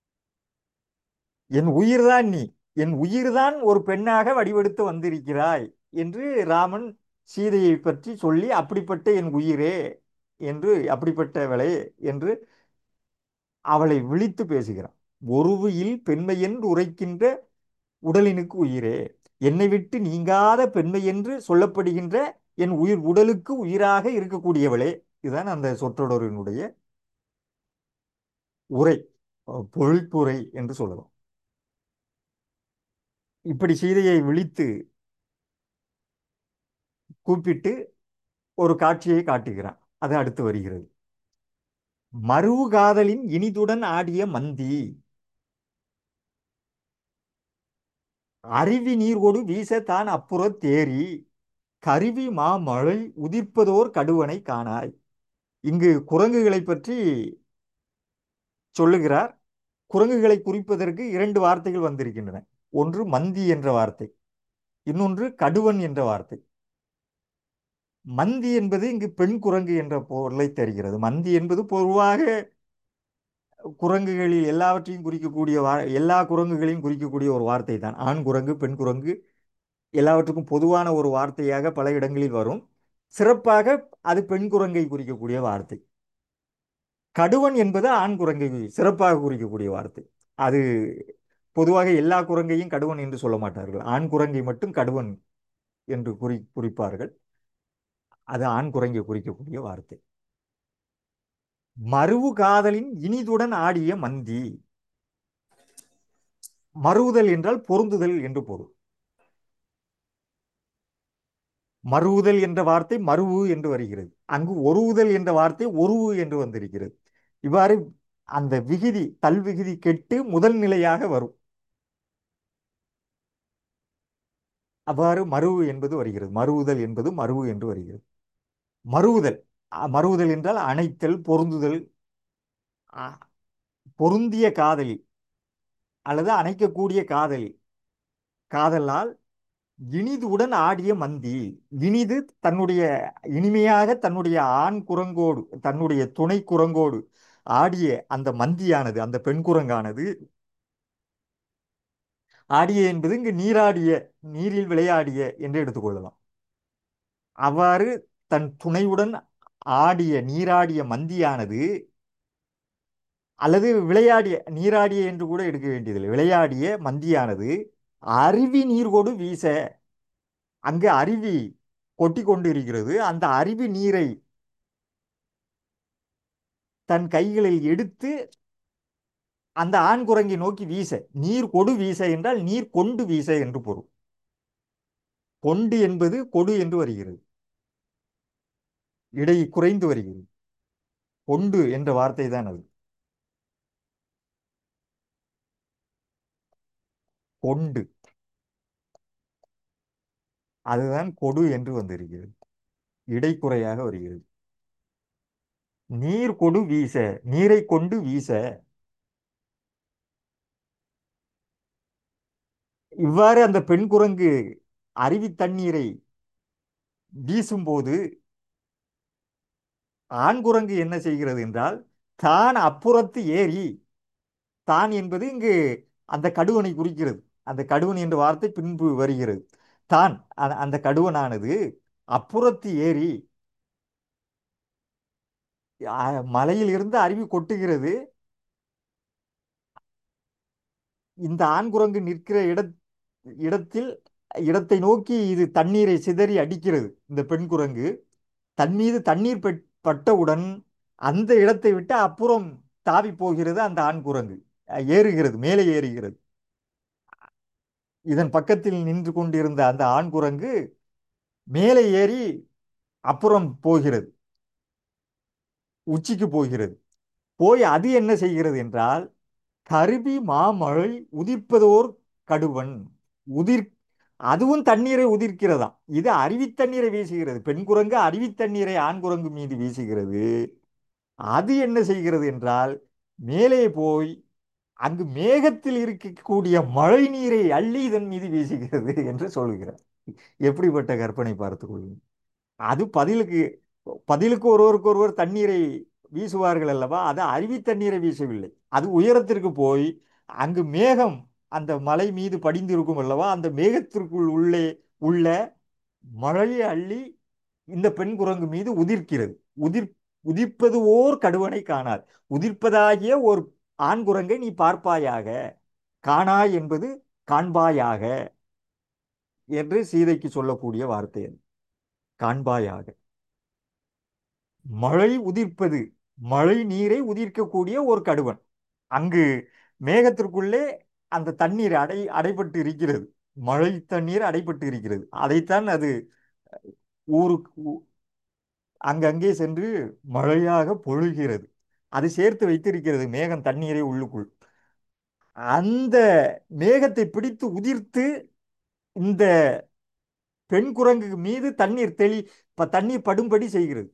என் உயிர்தான் நீ என் உயிர்தான் ஒரு பெண்ணாக வடிவெடுத்து வந்திருக்கிறாய் என்று ராமன் சீதையை பற்றி சொல்லி அப்படிப்பட்ட என் உயிரே என்று அப்படிப்பட்டவளே என்று அவளை விழித்து பேசுகிறான் ஒருவியில் பெண்மை என்று உரைக்கின்ற உடலினுக்கு உயிரே என்னை விட்டு நீங்காத பெண்மை என்று சொல்லப்படுகின்ற என் உயிர் உடலுக்கு உயிராக இருக்கக்கூடியவளே இதுதான் அந்த சொற்றொடரினுடைய உரை அஹ், பொழிப்புரை என்று சொல்லலாம் இப்படி சீதையை விழித்து கூப்பிட்டு ஒரு காட்சியை காட்டுகிறான் அது அடுத்து வருகிறது மருவு காதலின் இனிதுடன் ஆடிய மந்தி அருவி நீர்கொடு வீச தான் அப்புறத் தேறி கருவி மாமழை உதிர்ப்பதோர் கடுவனை காணாய் இங்கு குரங்குகளை பற்றி சொல்லுகிறார் குரங்குகளை குறிப்பதற்கு இரண்டு வார்த்தைகள் வந்திருக்கின்றன ஒன்று மந்தி என்ற வார்த்தை இன்னொன்று கடுவன் என்ற வார்த்தை மந்தி என்பது இங்கு பெண் குரங்கு என்ற பொருளை தருகிறது மந்தி என்பது பொதுவாக குரங்குகளில் எல்லாவற்றையும் குறிக்கக்கூடிய வா எல்லா குரங்குகளையும் குறிக்கக்கூடிய ஒரு வார்த்தை தான் ஆண் குரங்கு பெண் குரங்கு எல்லாவற்றுக்கும் பொதுவான ஒரு வார்த்தையாக பல இடங்களில் வரும் சிறப்பாக அது பெண் குரங்கை குறிக்கக்கூடிய வார்த்தை கடுவன் என்பது ஆண் குரங்கை சிறப்பாக குறிக்கக்கூடிய வார்த்தை அது பொதுவாக எல்லா குரங்கையும் கடுவன் என்று சொல்ல மாட்டார்கள் ஆண் குரங்கை மட்டும் கடுவன் என்று குறி குறிப்பார்கள் அது ஆண் குரங்கை குறிக்கக்கூடிய வார்த்தை மருவு காதலின் இனிதுடன் ஆடிய மந்தி மருவுதல் என்றால் பொருந்துதல் என்று பொருள் மருவுதல் என்ற வார்த்தை மருவு என்று வருகிறது அங்கு ஒருவுதல் என்ற வார்த்தை ஒருவு என்று வந்திருக்கிறது இவ்வாறு அந்த விகுதி தல் விகுதி கெட்டு முதல் நிலையாக வரும் அவ்வாறு மருவு என்பது வருகிறது மருவுதல் என்பது மருவு என்று வருகிறது மருவுதல் அ, மருவுதல் என்றால் அணைத்தல் பொருந்துதல் அ, பொருந்திய காதலி அல்லது அணைக்கக்கூடிய காதலி காதலால் இனிதுடன் ஆடிய மந்தி இனிது தன்னுடைய இனிமையாக தன்னுடைய ஆண் குரங்கோடு தன்னுடைய துணை குரங்கோடு ஆடிய அந்த மந்தியானது அந்த பெண் குரங்கானது ஆடிய என்பது இங்கு நீராடிய நீரில் விளையாடிய என்று எடுத்துக்கொள்ளலாம் அவ்வாறு தன் துணையுடன் ஆடிய நீராடிய மந்தியானது அல்லது விளையாடிய நீராடிய என்று கூட எடுக்க வேண்டியதில்லை விளையாடிய மந்தியானது அருவி நீர்கொடு வீச அங்கு அருவி கொட்டி கொண்டு இருக்கிறது அந்த அருவி நீரை தன் கைகளில் எடுத்து அந்த ஆண் குரங்கை நோக்கி வீச நீர் கொடு வீச என்றால் நீர் கொண்டு வீச என்று பொருள் கொண்டு என்பது கொடு என்று வருகிறது இடை குறைந்து வருகிறது கொண்டு என்ற வார்த்தை தான் அது கொண்டு அதுதான் கொடு என்று வந்திருக்கிறது இடைக்குறையாக வருகிறது நீர் கொடு வீச நீரை கொண்டு வீச இவ்வாறு அந்த பெண் குரங்கு அருவி தண்ணீரை வீசும்போது ஆண் குரங்கு என்ன செய்கிறது என்றால் தான் அப்புறத்து ஏறி தான் என்பது இங்கு அந்த கடுவனை குறிக்கிறது அந்த கடுவன் என்ற வார்த்தை பின்பு வருகிறது தான் அந்த- அந்த கடுவனானது அப்புறத்து ஏறி அ- மலையில் இருந்து அருவி கொட்டுகிறது இந்த ஆண் குரங்கு நிற்கிற இட இடத்தில் இடத்தை நோக்கி இது தண்ணீரை சிதறி அடிக்கிறது இந்த பெண் குரங்கு தன் மீது தண்ணீர் பெட்- பட்டவுடன் அந்த இடத்தை விட்டு அப்புறம் தாவி போகிறது அந்த ஆண் குரங்கு அஹ் ஏறுகிறது மேலே ஏறுகிறது இதன் பக்கத்தில் நின்று கொண்டிருந்த அந்த ஆண் குரங்கு மேலே ஏறி அப்புறம் போகிறது உச்சிக்கு போகிறது போய் அது என்ன செய்கிறது என்றால் கருவி மாமழை உதிர்ப்பதோர் கடுவன் உதிர் அதுவும் தண்ணீரை உதிர்க்கிறதாம் இது அருவி தண்ணீரை வீசுகிறது பெண் குரங்கு அருவி தண்ணீரை ஆண் குரங்கு மீது வீசுகிறது அது என்ன செய்கிறது என்றால் மேலே போய் அங்கு மேகத்தில் இருக்கக்கூடிய மழை நீரை அள்ளி இதன் மீது வீசுகிறது என்று சொல்கிறார் எப்படிப்பட்ட கற்பனை பார்த்துக் கொள்ளுங்கள் அது பதிலுக்கு பதிலுக்கு ஒருவருக்கு ஒருவர் தண்ணீரை வீசுவார்கள் அல்லவா அது அருவி தண்ணீரை வீசவில்லை அது உயரத்திற்கு போய் அங்கு மேகம் அந்த மலை மீது படிந்திருக்கும் அல்லவா அந்த மேகத்திற்குள் உள்ளே உள்ள மழையை அள்ளி இந்த பெண் குரங்கு மீது உதிர்க்கிறது உதிர் உதிர்ப்பது ஓர் கடுவனை காணார் உதிர்ப்பதாகிய ஒரு ஆண் குரங்கை நீ பார்ப்பாயாக காணாய் என்பது காண்பாயாக என்று சீதைக்கு சொல்லக்கூடிய வார்த்தை அது காண்பாயாக மழை உதிர்ப்பது மழை நீரை உதிர்க்கக்கூடிய ஒரு கடுவன் அங்கு மேகத்திற்குள்ளே அந்த தண்ணீர் அடை அடைபட்டு இருக்கிறது மழை தண்ணீர் அடைபட்டு இருக்கிறது அதைத்தான் அது ஊருக்கு ஊ- அங்கங்கே சென்று மழையாக பொழிகிறது அது சேர்த்து வைத்திருக்கிறது மேகம் தண்ணீரை உள்ளுக்குள் அந்த மேகத்தை பிடித்து உதிர்த்து இந்த பெண் குரங்கு மீது தண்ணீர் தெளி ப- தண்ணீர் படும்படி செய்கிறது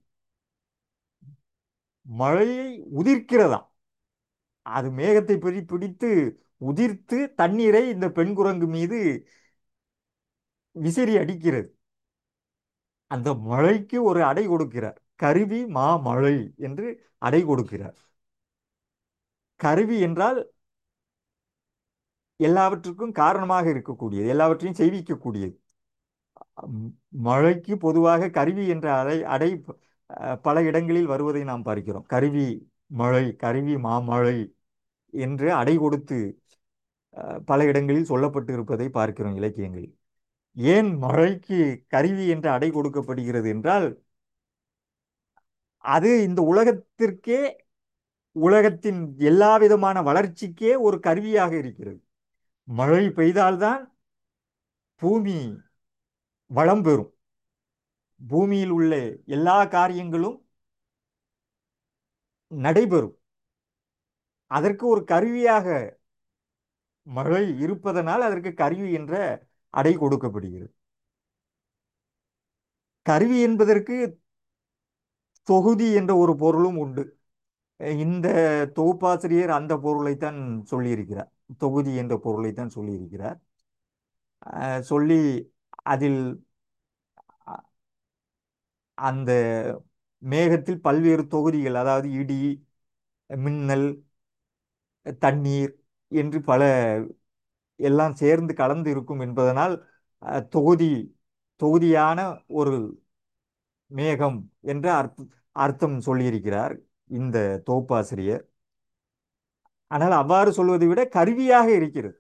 மழையை உதிர்க்கிறதாம் அது மேகத்தை பிடி பிடித்து உதிர்த்து தண்ணீரை இந்த பெண் குரங்கு மீது விசிறி அடிக்கிறது அந்த மழைக்கு ஒரு அடை கொடுக்கிறார் கருவி மா மழை என்று அடை கொடுக்கிறார் கருவி என்றால் எல்லாவற்றுக்கும் காரணமாக இருக்கக்கூடியது எல்லாவற்றையும் செய்விக்கக்கூடியது ம், மழைக்கு பொதுவாக கருவி என்ற அடை அடை அஹ், பல இடங்களில் வருவதை நாம் பார்க்கிறோம் கருவி மழை கருவி மாமழை என்று அடை கொடுத்து அஹ், பல இடங்களில் சொல்லப்பட்டு இருப்பதை பார்க்கிறோம் இலக்கியங்களில் ஏன் மழைக்கு கருவி என்ற அடை கொடுக்கப்படுகிறது என்றால் அது இந்த உலகத்திற்கே உலகத்தின் எல்லா விதமான வளர்ச்சிக்கே ஒரு கருவியாக இருக்கிறது மழை பெய்தால்தான் பூமி வளம் பெறும் பூமியில் உள்ள எல்லா காரியங்களும் நடைபெறும் அதற்கு ஒரு கருவியாக மழை இருப்பதனால் அதற்கு கருவி என்ற அடை கொடுக்கப்படுகிறது கருவி என்பதற்கு தொகுதி என்ற ஒரு பொருளும் உண்டு இந்த தொகுப்பாசிரியர் அந்த பொருளைத்தான் சொல்லியிருக்கிறார் தொகுதி என்ற பொருளைத்தான் சொல்லியிருக்கிறார் அஹ் சொல்லி அதில் அ- அந்த மேகத்தில் பல்வேறு தொகுதிகள் அதாவது இடி மின்னல் தண்ணீர் என்று பல எல்லாம் சேர்ந்து கலந்து இருக்கும் என்பதனால் அஹ், தொகுதி தொகுதியான ஒரு மேகம் என்ற அர்த்த அர்த்தம் சொல்லியிருக்கிறார் இந்த தொகுப்பாசிரியர் ஆனால் அவ்வாறு சொல்வதை விட கருவியாக இருக்கிறது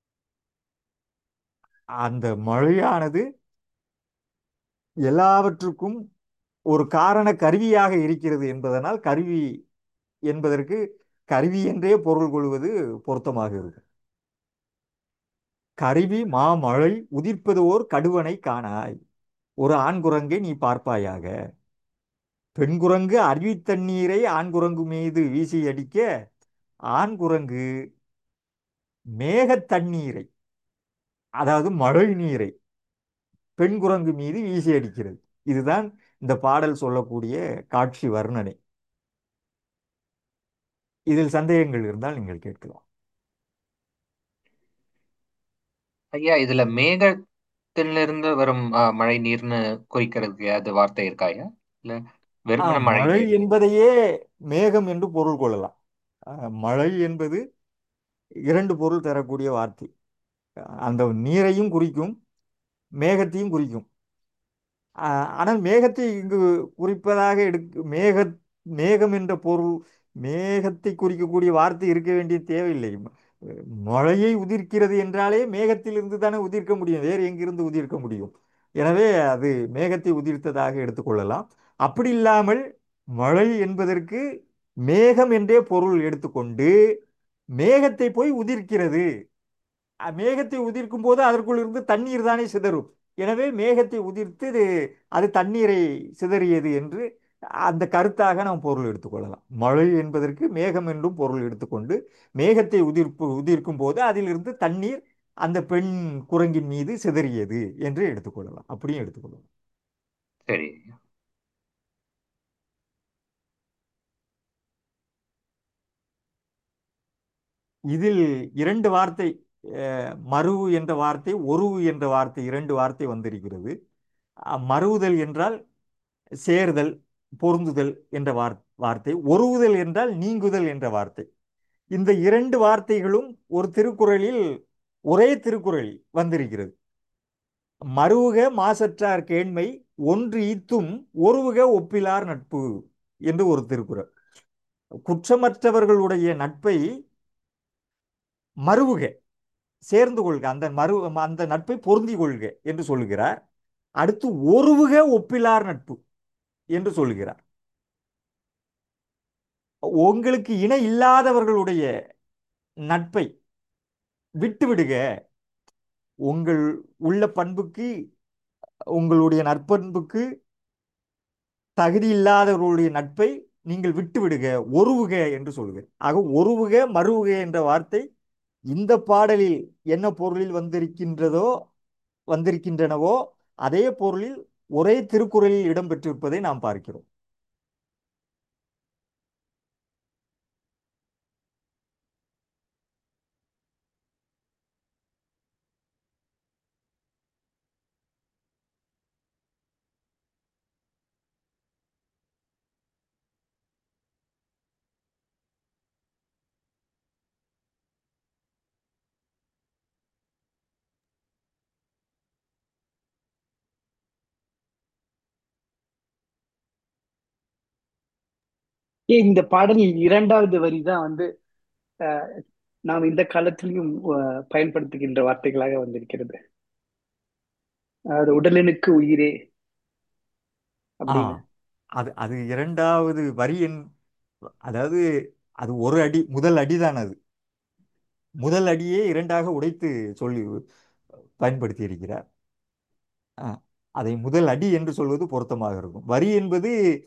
அந்த மழையானது எல்லாவற்றுக்கும் ஒரு காரண கருவியாக இருக்கிறது என்பதனால் கருவி என்பதற்கு கருவி என்றே பொருள் கொள்வது பொருத்தமாக இருக்கும் கருவி மாமழை உதிர்ப்பது ஓர் கடுவனை காணாய் ஒரு ஆண் குரங்கை நீ பார்ப்பாயாக பெண் குரங்கு அருவித் தண்ணீரை ஆண் குரங்கு மீது வீசி அடிக்க ஆண் குரங்கு மேகத் தண்ணீரை அதாவது மழை நீரை பெண் குரங்கு மீது வீசி அடிக்கிறது இதுதான் இந்த பாடல் சொல்லக்கூடிய காட்சி வர்ணனை இதில் சந்தேகங்கள் இருந்தால் நீங்கள் கேட்கலாம் ஐயா இதுல மேகத்திலிருந்து வரும் ஆ, மழை நீர்னு குறிக்கிறதுக்கு ஏதாவது வார்த்தை இருக்கா ஐயா இல்ல ஆ, வெறுமன மழை மழை நீர் என்பதையே மேகம் என்று பொருள் கொள்ளலாம் ஆ, மழை என்பது இரண்டு பொருள் தரக்கூடிய வார்த்தை அந்த நீரையும் குறிக்கும் மேகத்தையும் குறிக்கும் ஆ, ஆனால் மேகத்தை இங்கு குறிப்பதாக எடுக்க மேக மேகம் என்ற பொருள் மேகத்தை குறிக்கக்கூடிய வார்த்தை இருக்க வேண்டிய தேவையில்லை மழையை உதிர்க்கிறது என்றாலே மேகத்திலிருந்து தானே உதிர்க்க முடியும் வேறு எங்கிருந்து உதிர்க்க முடியும் எனவே அது மேகத்தை உதிர்த்ததாக எடுத்துக்கொள்ளலாம் அப்படி இல்லாமல் மழை என்பதற்கு மேகம் என்றே பொருள் எடுத்துக்கொண்டு மேகத்தை போய் உதிர்க்கிறது அஹ் மேகத்தை உதிர்க்கும் போது அதற்குள் இருந்து தண்ணீர் தானே சிதறும் எனவே மேகத்தை உதிர்த்து இது அது தண்ணீரை சிதறியது என்று அந்த கருத்தாக நாம் பொருள் எடுத்துக்கொள்ளலாம் மழை என்பதற்கு மேகம் என்றும் பொருள் எடுத்துக்கொண்டு மேகத்தை உதிர்ப்பு உதிர்க்கும் போது அதிலிருந்து தண்ணீர் அந்த பெண் குரங்கின் மீது சிதறியது என்று எடுத்துக்கொள்ளலாம் அப்படியும் எடுத்துக்கொள்ளலாம் சரி ஐயா இதில் இரண்டு வார்த்தை அஹ், மருவு என்ற வார்த்தை ஒருவு என்ற வார்த்தை இரண்டு வார்த்தை வந்திருக்கிறது அஹ், மருவுதல் என்றால் சேர்தல் பொருந்துதல் என்ற வார் வார்த்தை ஒருவுதல் என்றால் நீங்குதல் என்ற வார்த்தை இந்த இரண்டு வார்த்தைகளும் ஒரு திருக்குறளில் ஒரே திருக்குறளில் வந்திருக்கிறது மருவுக மாசற்றார் கேண்மை ஒன்று ஈத்தும் ஒருவுக ஒப்பிலார் நட்பு என்று ஒரு திருக்குறள் குற்றமற்றவர்களுடைய நட்பை மருவுக சேர்ந்து கொள்க அந்த மறு அந்த நட்பை பொருந்தி கொள்க என்று சொல்லுகிறார் அடுத்து ஒருவுக ஒப்பிலார் நட்பு என்று சொல்லுகிறார் உங்களுக்கு இணை இல்லாதவர்களுடைய நட்பை விட்டுவிடுக உங்கள் உள்ள பண்புக்கு உங்களுடைய நற்பண்புக்கு தகுதி இல்லாதவர்களுடைய நட்பை நீங்கள் விட்டுவிடுக ஒருவுக என்று சொல்லுக ஆக ஒருவுக மறுவுக என்ற வார்த்தை இந்த பாடலில் என்ன பொருளில் வந்திருக்கின்றதோ வந்திருக்கின்றனவோ அதே பொருளில் ஒரே திருக்குறளில் இடம்பெற்றிருப்பதை நாம் பார்க்கிறோம் ஏன் இந்த பாடலில் இரண்டாவது வரி தான் வந்து அஹ், நாம் இந்த காலத்திலையும் அஹ், பயன்படுத்துகின்ற வார்த்தைகளாக வந்திருக்கிறது அதாவது உடலினுக்கு உயிரே ஆ அப்படின்னு அது அது இரண்டாவது வரி என் அதாவது அது ஒரு அடி முதல் அடிதான் அது முதல் அடியே இரண்டாக உடைத்து சொல்லி பயன்படுத்தி இருக்கிறார் ஆ, அதை முதல் அடி என்று சொல்வது பொருத்தமாக இருக்கும் வரி என்பது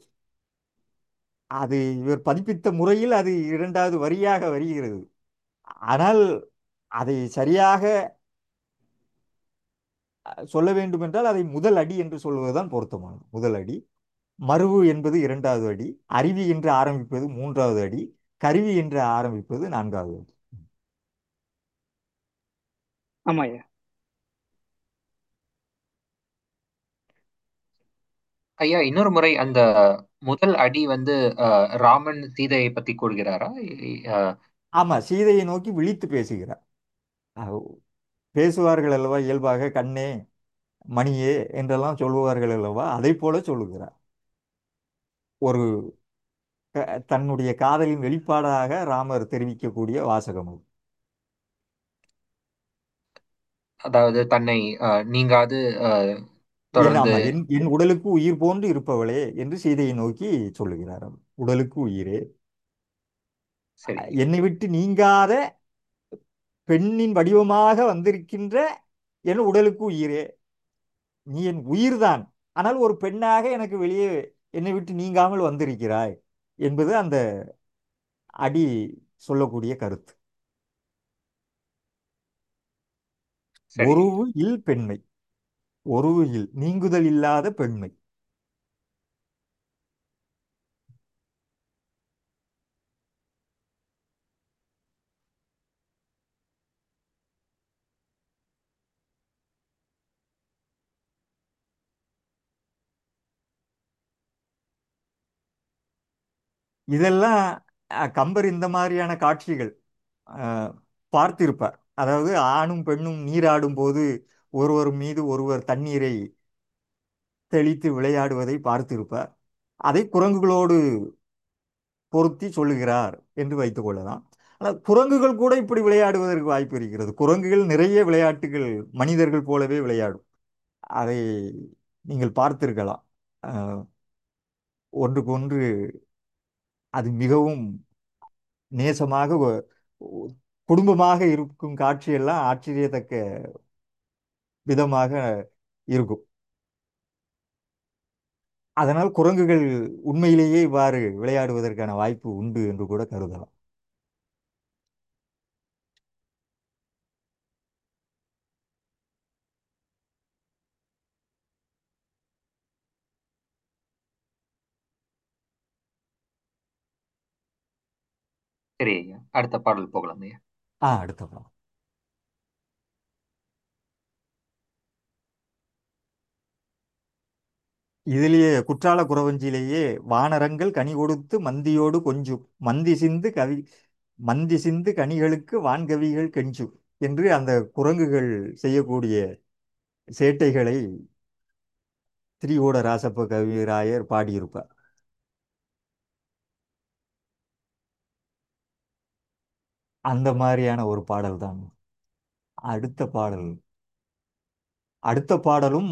அது இவர் பதிப்பித்த முறையில் அது இரண்டாவது வரியாக வருகிறது ஆனால் அதை சரியாக அஹ், சொல்ல வேண்டும் என்றால் அதை முதல் அடி என்று சொல்வதுதான் பொருத்தமானது முதல் அடி மருவு என்பது இரண்டாவது அடி அருவி என்று ஆரம்பிப்பது மூன்றாவது அடி கருவி என்று ஆரம்பிப்பது நான்காவது அடி ஆமா ஐயா ஐயா இன்னொரு முறை அந்த முதல் அடி வந்து அஹ், ராமன் சீதையை பத்தி கூறுகிறாரா இ- அஹ், ஆமா சீதையை நோக்கி விழித்து பேசுகிறார் அஹ், பேசுவார்கள் அல்லவா இயல்பாக கண்ணே மணியே என்றெல்லாம் சொல்லுவார்கள் அல்லவா அதை போல சொல்லுகிறார் ஒரு க- தன்னுடைய காதலின் வெளிப்பாடாக ராமர் தெரிவிக்கக்கூடிய வாசகம் அது அதாவது தன்னை அஹ், நீங்காது அஹ், என் தொடர்ந்து ஆமா என் என் உடலுக்கு உயிர் போன்று இருப்பவளே என்று சீதையை நோக்கி சொல்லுகிறார் அவர். உடலுக்கு உயிரே சரி என்னை விட்டு நீங்காத பெண்ணின் வடிவமாக வந்திருக்கின்ற என் உடலுக்கு உயிரே நீ என் உயிர்தான் ஆனால் ஒரு பெண்ணாக எனக்கு வெளியே என்னை விட்டு நீங்காமல் வந்திருக்கிறாய் என்பது அந்த அடி சொல்லக்கூடிய கருத்து சரி ஒருவு இல் பெண்மை ஒருவு இல் நீங்குதல் இல்லாத பெண்மை இதெல்லாம் இதெல்லாம் அஹ், கம்பர் இந்த மாதிரியான காட்சிகள் அஹ், பார்த்திருப்பார் அதாவது ஆணும் பெண்ணும் நீராடும் போது ஒருவர் மீது ஒருவர் தண்ணீரை தெளித்து விளையாடுவதை பார்த்திருப்பார் அதை குரங்குகளோடு பொருத்தி சொல்லுகிறார் என்று வைத்துக் கொள்ளலாம் ஆனால் குரங்குகள் கூட இப்படி விளையாடுவதற்கு வாய்ப்பு இருக்கிறது குரங்குகள் நிறைய விளையாட்டுகள் மனிதர்கள் போலவே விளையாடும் அதை நீங்கள் பார்த்திருக்கலாம் அஹ், ஒன்றுக்கொன்று அது மிகவும் நேசமாக ஒ- ஒ- குடும்பமாக இருக்கும் காட்சியெல்லாம் ஆச்சரியத்தக்க விதமாக இருக்கும் அதனால் குரங்குகள் உண்மையிலேயே இவ்வாறு விளையாடுவதற்கான வாய்ப்பு உண்டு என்று கூட கருதலாம் சரி ஐயா அடுத்த பாடல் போகலாம் ஐயா ஆ அடுத்த படம் இதிலேயே குற்றால குறவஞ்சியிலேயே வானரங்கள் கனி கொடுத்து மந்தியோடு கொஞ்சும் மந்தி சிந்து கவி மந்தி சிந்து கனிகளுக்கு வான்கவிகள் கெஞ்சும் என்று அந்த குரங்குகள் செய்யக்கூடிய சேட்டைகளை திரிகூட ராசப்ப கவிராயர் பாடியிருப்பார் அந்த மாதிரியான ஒரு பாடல் தான் அடுத்த பாடல் அடுத்த பாடலும்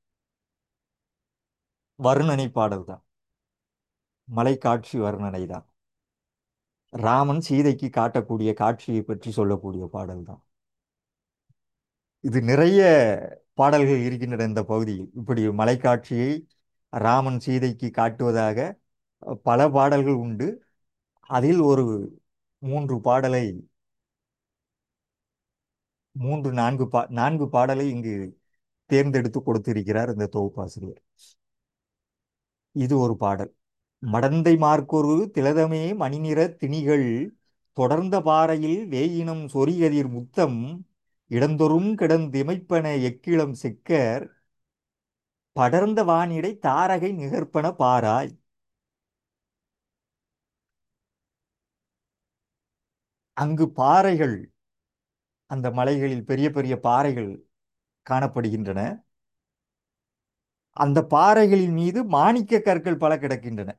வர்ணனை பாடல் தான் மலைக்காட்சி வர்ணனை தான் ராமன் சீதைக்கு காட்டக்கூடிய காட்சியை பற்றி சொல்லக்கூடிய பாடல் தான் இது நிறைய பாடல்கள் இருக்கின்றன இந்த பகுதியில் இப்படி மலைக்காட்சியை ராமன் சீதைக்கு காட்டுவதாக பல பாடல்கள் உண்டு அதில் ஒரு மூன்று பாடலை மூன்று நான்கு பா நான்கு பாடலை இங்கு தேர்ந்தெடுத்து கொடுத்திருக்கிறார் இந்த தொகுப்பாசிரியர் இது ஒரு பாடல் மடந்தை மார்க்கொரு திலதமே மணிநிற திணிகள் தொடர்ந்த பாறையில் வேயினம் சொரிகதிர் முத்தம் இடந்தொறும் கிடந்திமைப்பன எக்கிளம் செக்கர் படர்ந்த வானிடை தாரகை நிகர்ப்பன பாராய் அங்கு பாறைகள் அந்த மலைகளில் பெரிய பெரிய பாறைகள் காணப்படுகின்றன அந்த பாறைகளின் மீது மாணிக்க கற்கள் பல கிடக்கின்றன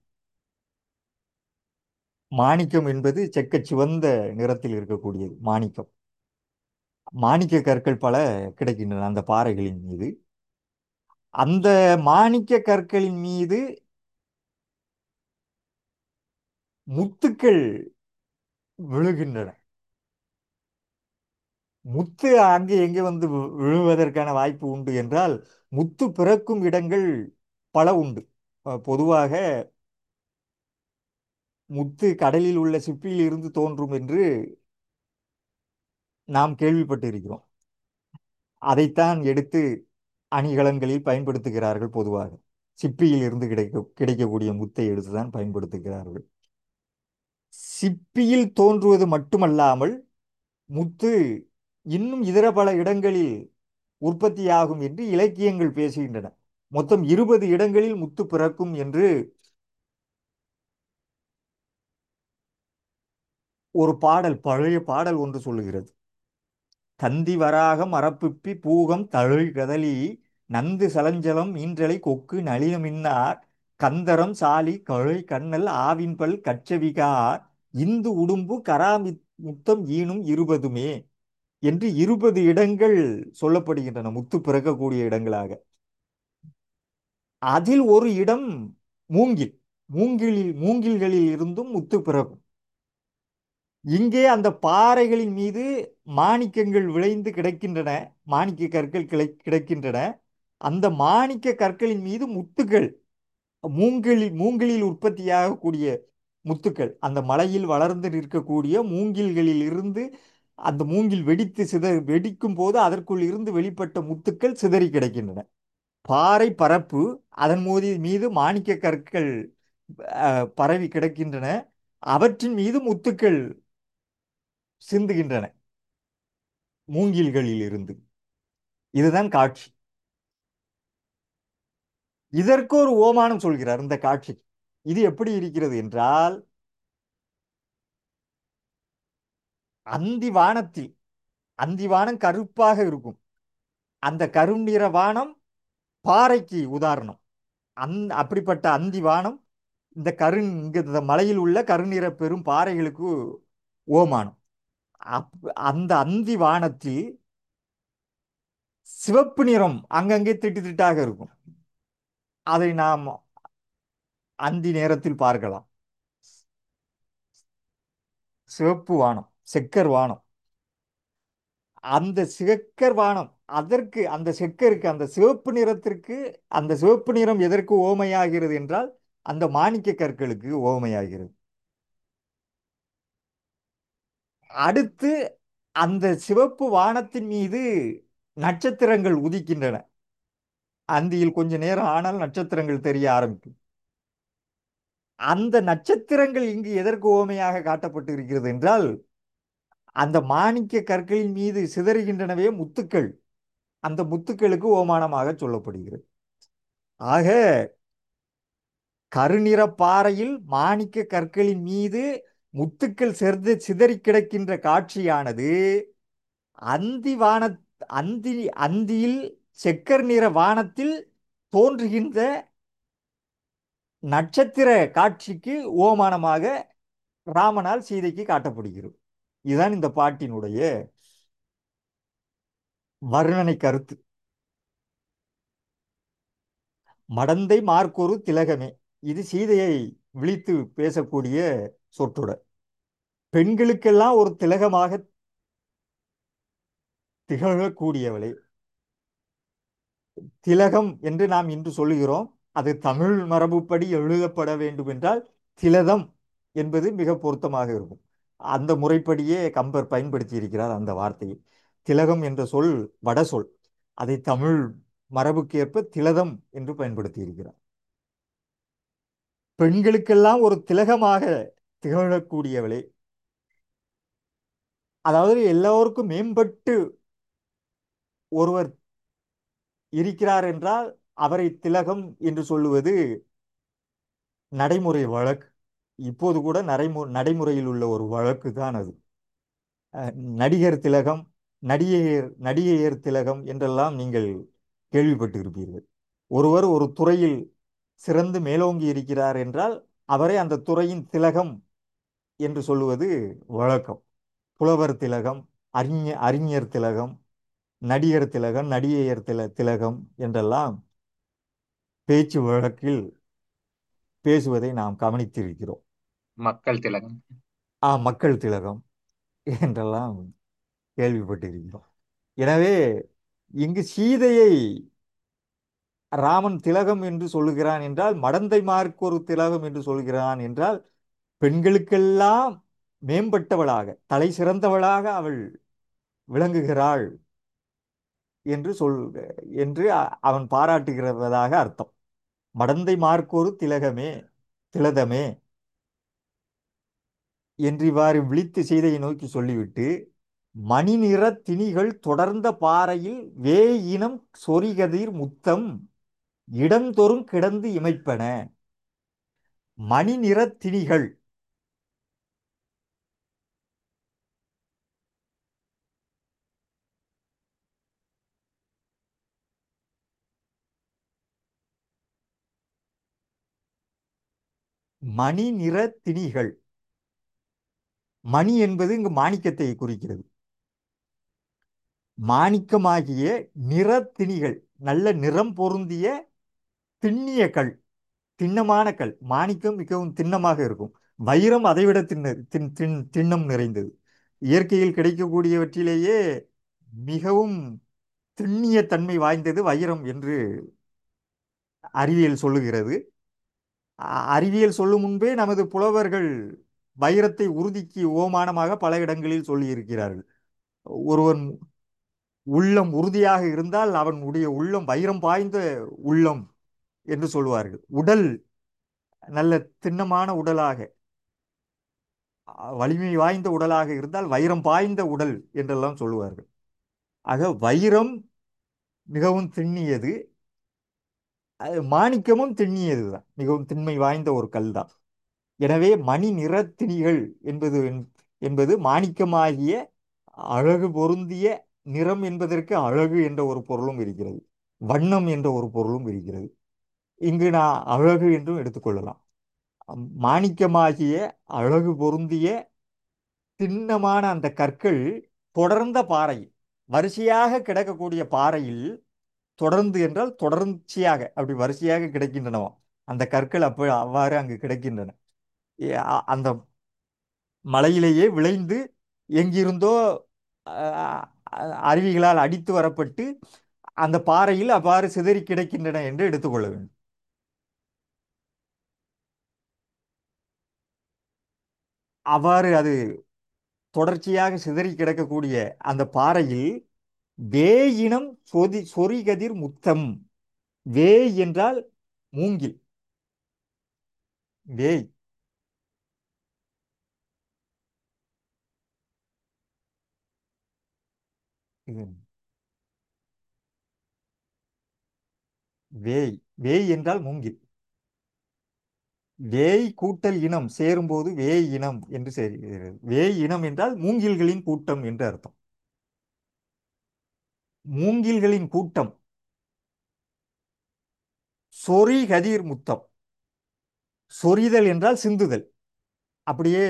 மாணிக்கம் என்பது செக்க சிவந்த நிறத்தில் இருக்கக்கூடியது மாணிக்கம் மாணிக்க கற்கள் பல கிடைக்கின்றன அந்த பாறைகளின் மீது அந்த மாணிக்க கற்களின் மீது முத்துக்கள் விழுகின்றன முத்து அங்கே எங்கே வந்து வி- விழுவதற்கான வாய்ப்பு உண்டு என்றால் முத்து பிறக்கும் இடங்கள் பல உண்டு அஹ் பொதுவாக முத்து கடலில் உள்ள சிப்பியில் இருந்து தோன்றும் என்று நாம் கேள்விப்பட்டிருக்கிறோம் அதைத்தான் எடுத்து அணிகலன்களில் பயன்படுத்துகிறார்கள் பொதுவாக சிப்பியில் இருந்து கிடைக்க கிடைக்கக்கூடிய முத்தை எடுத்துதான் பயன்படுத்துகிறார்கள் சிப்பியில் தோன்றுவது மட்டுமல்லாமல் முத்து இன்னும் இதர பல இடங்களில் உற்பத்தியாகும் என்று இலக்கியங்கள் பேசுகின்றன மொத்தம் இருபது இடங்களில் முத்து பிறக்கும் என்று ஒரு பாடல் பழைய பாடல் ஒன்று சொல்லுகிறது தந்தி வராகம் அறப்பிப்பி பூகம் தழை கதலி நந்து சலஞ்சலம் ஈன்றலை கொக்கு நளினமின்னார் கந்தரம் சாலி கழை கண்ணல் ஆவின்பல் கச்சவிகார் இந்து உடும்பு கராமி முத்தம் ஈனும் இருபதுமே என்று இருபது இடங்கள் சொல்லப்படுகின்றன முத்து பிறக்கக்கூடிய இடங்களாக அதில் ஒரு இடம் மூங்கில் மூங்கிலில் மூங்கில்களில் இருந்தும் முத்து பிறக்கும் இங்கே அந்த பாறைகளின் மீது மாணிக்கங்கள் விளைந்து கிடக்கின்றன மாணிக்க கற்கள் கிளை கிடக்கின்றன அந்த மாணிக்க கற்களின் மீது முத்துக்கள் மூங்கிலில் மூங்கிலில் உற்பத்தியாகக்கூடிய முத்துக்கள் அந்த மலையில் வளர்ந்து நிற்கக்கூடிய மூங்கில்களில் இருந்து அந்த மூங்கில் வெடித்து சித வெடிக்கும் போது அதற்குள் இருந்து வெளிப்பட்ட முத்துக்கள் சிதறி கிடக்கின்றன பாறை பரப்பு அதன் மோதி மீது மாணிக்க கற்கள் அஹ், பரவி கிடக்கின்றன அவற்றின் மீது முத்துக்கள் சிந்துகின்றன மூங்கில்களில் இருந்து இதுதான் காட்சி இதற்கு ஒரு ஓமானம் சொல்கிறார் இந்த காட்சி இது எப்படி இருக்கிறது என்றால் அந்தி வானத்தில் அந்தி வானம் கருப்பாக இருக்கும் அந்த கருநிற வானம் பாறைக்கு உதாரணம் அந் அப்படிப்பட்ட அந்தி வானம் இந்த கரு இங்க இந்த மலையில் உள்ள கருநிற பெரும் பாறைகளுக்கு ஓமானம் அப் அந்த அந்தி வானத்தில் சிவப்பு நிறம் அங்கங்கே திட்டு திட்டாக இருக்கும் அதை நாம் அந்தி நேரத்தில் பார்க்கலாம் சிவப்பு வானம் செக்கர் வானம் அந்த சிகக்கர் வானம் அதற்கு அந்த செக்கருக்கு அந்த சிவப்பு நிறத்திற்கு அந்த சிவப்பு நிறம் எதற்கு ஓமையாகிறது என்றால் அந்த மாணிக்க கற்களுக்கு ஓமையாகிறது அடுத்து அந்த சிவப்பு வானத்தின் மீது நட்சத்திரங்கள் உதிக்கின்றன அந்தியில் கொஞ்ச நேரம் ஆனால் நட்சத்திரங்கள் தெரிய ஆரம்பிக்கும் அந்த நட்சத்திரங்கள் இங்கு எதற்கு ஓமையாக காட்டப்பட்டு இருக்கிறது என்றால் அந்த மாணிக்க கற்களின் மீது சிதறுகின்றனவே முத்துக்கள் அந்த முத்துக்களுக்கு ஓமானமாக சொல்லப்படுகிறது ஆக கருநிற பாறையில் மாணிக்க கற்களின் மீது முத்துக்கள் செர்ந்து சிதறி கிடக்கின்ற காட்சியானது அந்தி வான அந்தி அந்தியில் செக்கர் நிற வானத்தில் தோன்றுகின்ற நட்சத்திர காட்சிக்கு ஓமானமாக ராமனால் சீதைக்கு காட்டப்படுகிறது இதுதான் இந்த பாட்டினுடைய வர்ணனை கருத்து மடந்தை மார்க்கொரு திலகமே இது சீதையை விழித்து பேசக்கூடிய சொற்றொடர் பெண்களுக்கெல்லாம் ஒரு திலகமாக திகழக்கூடியவளே திலகம் என்று நாம் இன்று சொல்லுகிறோம் அது தமிழ் மரபுப்படி எழுதப்பட வேண்டும் என்றால் திலதம் என்பது மிக பொருத்தமாக இருக்கும் அந்த முறைப்படியே கம்பர் பயன்படுத்தி இருக்கிறார் அந்த வார்த்தையை திலகம் என்ற சொல் வட சொல் அதை தமிழ் மரபுக்கேற்ப திலதம் என்று பயன்படுத்தி இருக்கிறார் பெண்களுக்கெல்லாம் ஒரு திலகமாக திகழக்கூடியவளே அதாவது எல்லோருக்கும் மேம்பட்டு ஒருவர் இருக்கிறார் என்றால் அவரை திலகம் என்று சொல்லுவது நடைமுறை வழக்கு இப்போது கூட நடைமு நடைமுறையில் உள்ள ஒரு வழக்கு தான் அது அஹ், நடிகர் திலகம் நடிகையர் நடிகையர் திலகம் என்றெல்லாம் நீங்கள் கேள்விப்பட்டிருப்பீர்கள் ஒருவர் ஒரு துறையில் சிறந்து மேலோங்கி இருக்கிறார் என்றால் அவரை அந்த துறையின் திலகம் என்று சொல்லுவது வழக்கம் புலவர் திலகம் அறிஞ அறிஞர் திலகம் நடிகர் திலகம் நடிகையர் தில திலகம் என்றெல்லாம் பேச்சு வழக்கில் பேசுவதை நாம் கவனித்திருக்கிறோம் மக்கள் திலகம் ஆ மக்கள் திலகம் என்றெல்லாம் கேள்விப்பட்டிருக்கிறோம் எனவே இங்கு சீதையை ராமன் திலகம் என்று சொல்லுகிறான் என்றால் மடந்தைமார்க்கு ஒரு திலகம் என்று சொல்கிறான் என்றால் பெண்களுக்கெல்லாம் மேம்பட்டவளாக தலை சிறந்தவளாக அவள் விளங்குகிறாள் என்று சொல் என்று அ- அவன் பாராட்டுகிறதாக அர்த்தம் மடந்தை மார்க்கொரு திலகமே திலதமே என்றிவாறு விழித்து சீதையை நோக்கி சொல்லிவிட்டு மணி நிற திணிகள் தொடர்ந்த பாறையில் வேய் இனம் சொரிகதிர் முத்தம் இடந்தொறும் கிடந்து இமைப்பன மணி நிற திணிகள் மணி நிற திணிகள் மணி என்பது இங்கு மாணிக்கத்தை குறிக்கிறது மாணிக்கமாகிய நிறத்திணிகள் நல்ல நிறம் பொருந்திய திண்ணிய கல் திண்ணமான கல் மாணிக்கம் மிகவும் திண்ணமாக இருக்கும் வைரம் அதைவிட திண்ண தின் தின் திண்ணம் நிறைந்தது இயற்கையில் கிடைக்கக்கூடியவற்றிலேயே மிகவும் திண்ணிய தன்மை வாய்ந்தது வைரம் என்று அறிவியல் சொல்லுகிறது அ- அறிவியல் சொல்லும் முன்பே நமது புலவர்கள் வைரத்தை உறுதிக்கு ஓமானமாக பல இடங்களில் சொல்லியிருக்கிறார்கள் ஒருவன் உள்ளம் உறுதியாக இருந்தால் அவனுடைய உள்ளம் வைரம் பாய்ந்த உள்ளம் என்று சொல்வார்கள் உடல் நல்ல திண்ணமான உடலாக அ, வலிமை வாய்ந்த உடலாக இருந்தால் வைரம் பாய்ந்த உடல் என்றெல்லாம் சொல்லுவார்கள் ஆக வைரம் மிகவும் திண்ணியது அது மாணிக்கமும் திண்ணியது தான் மிகவும் திண்மை வாய்ந்த ஒரு கல் தான் எனவே மணி நிறத்திணிகள் என்பது என்பது மாணிக்கமாகிய அழகு பொருந்திய நிறம் என்பதற்கு அழகு என்ற ஒரு பொருளும் இருக்கிறது வண்ணம் என்ற ஒரு பொருளும் இருக்கிறது இங்கு நான் அழகு என்றும் எடுத்துக்கொள்ளலாம் அம், மாணிக்கமாகிய அழகு பொருந்திய திண்ணமான அந்த கற்கள் தொடர்ந்த பாறை வரிசையாக கிடக்கக்கூடிய பாறையில் தொடர்ந்து என்றால் தொடர்ச்சியாக அப்படி வரிசையாக கிடக்கின்றனவாம் அந்த கற்கள் அப்ப அவ்வாறு அங்கு கிடக்கின்றன ஏ, அ- அந்த மலையிலேயே விளைந்து எங்கிருந்தோ அஹ், அஹ், அருவிகளால் அடித்து வரப்பட்டு அந்த பாறையில் அவ்வாறு சிதறி கிடக்கின்றன என்று எடுத்துக்கொள்ள வேண்டும் அவ்வாறு அது தொடர்ச்சியாக சிதறி கிடக்கக்கூடிய அந்த பாறையில் வேயினம் சொதி சொரிகதிர் முத்தம் வேய் என்றால் மூங்கில் வேய் இது வேய் வேய் என்றால் மூங்கில் வேய் கூட்டல் இனம் சேரும்போது வேய் இனம் என்று சேர்கிறது வேய் இனம் என்றால் மூங்கில்களின் கூட்டம் என்று அர்த்தம் மூங்கில்களின் கூட்டம் சொறி கதிர் முத்தம் சொரிதல் என்றால் சிந்துதல் அப்படியே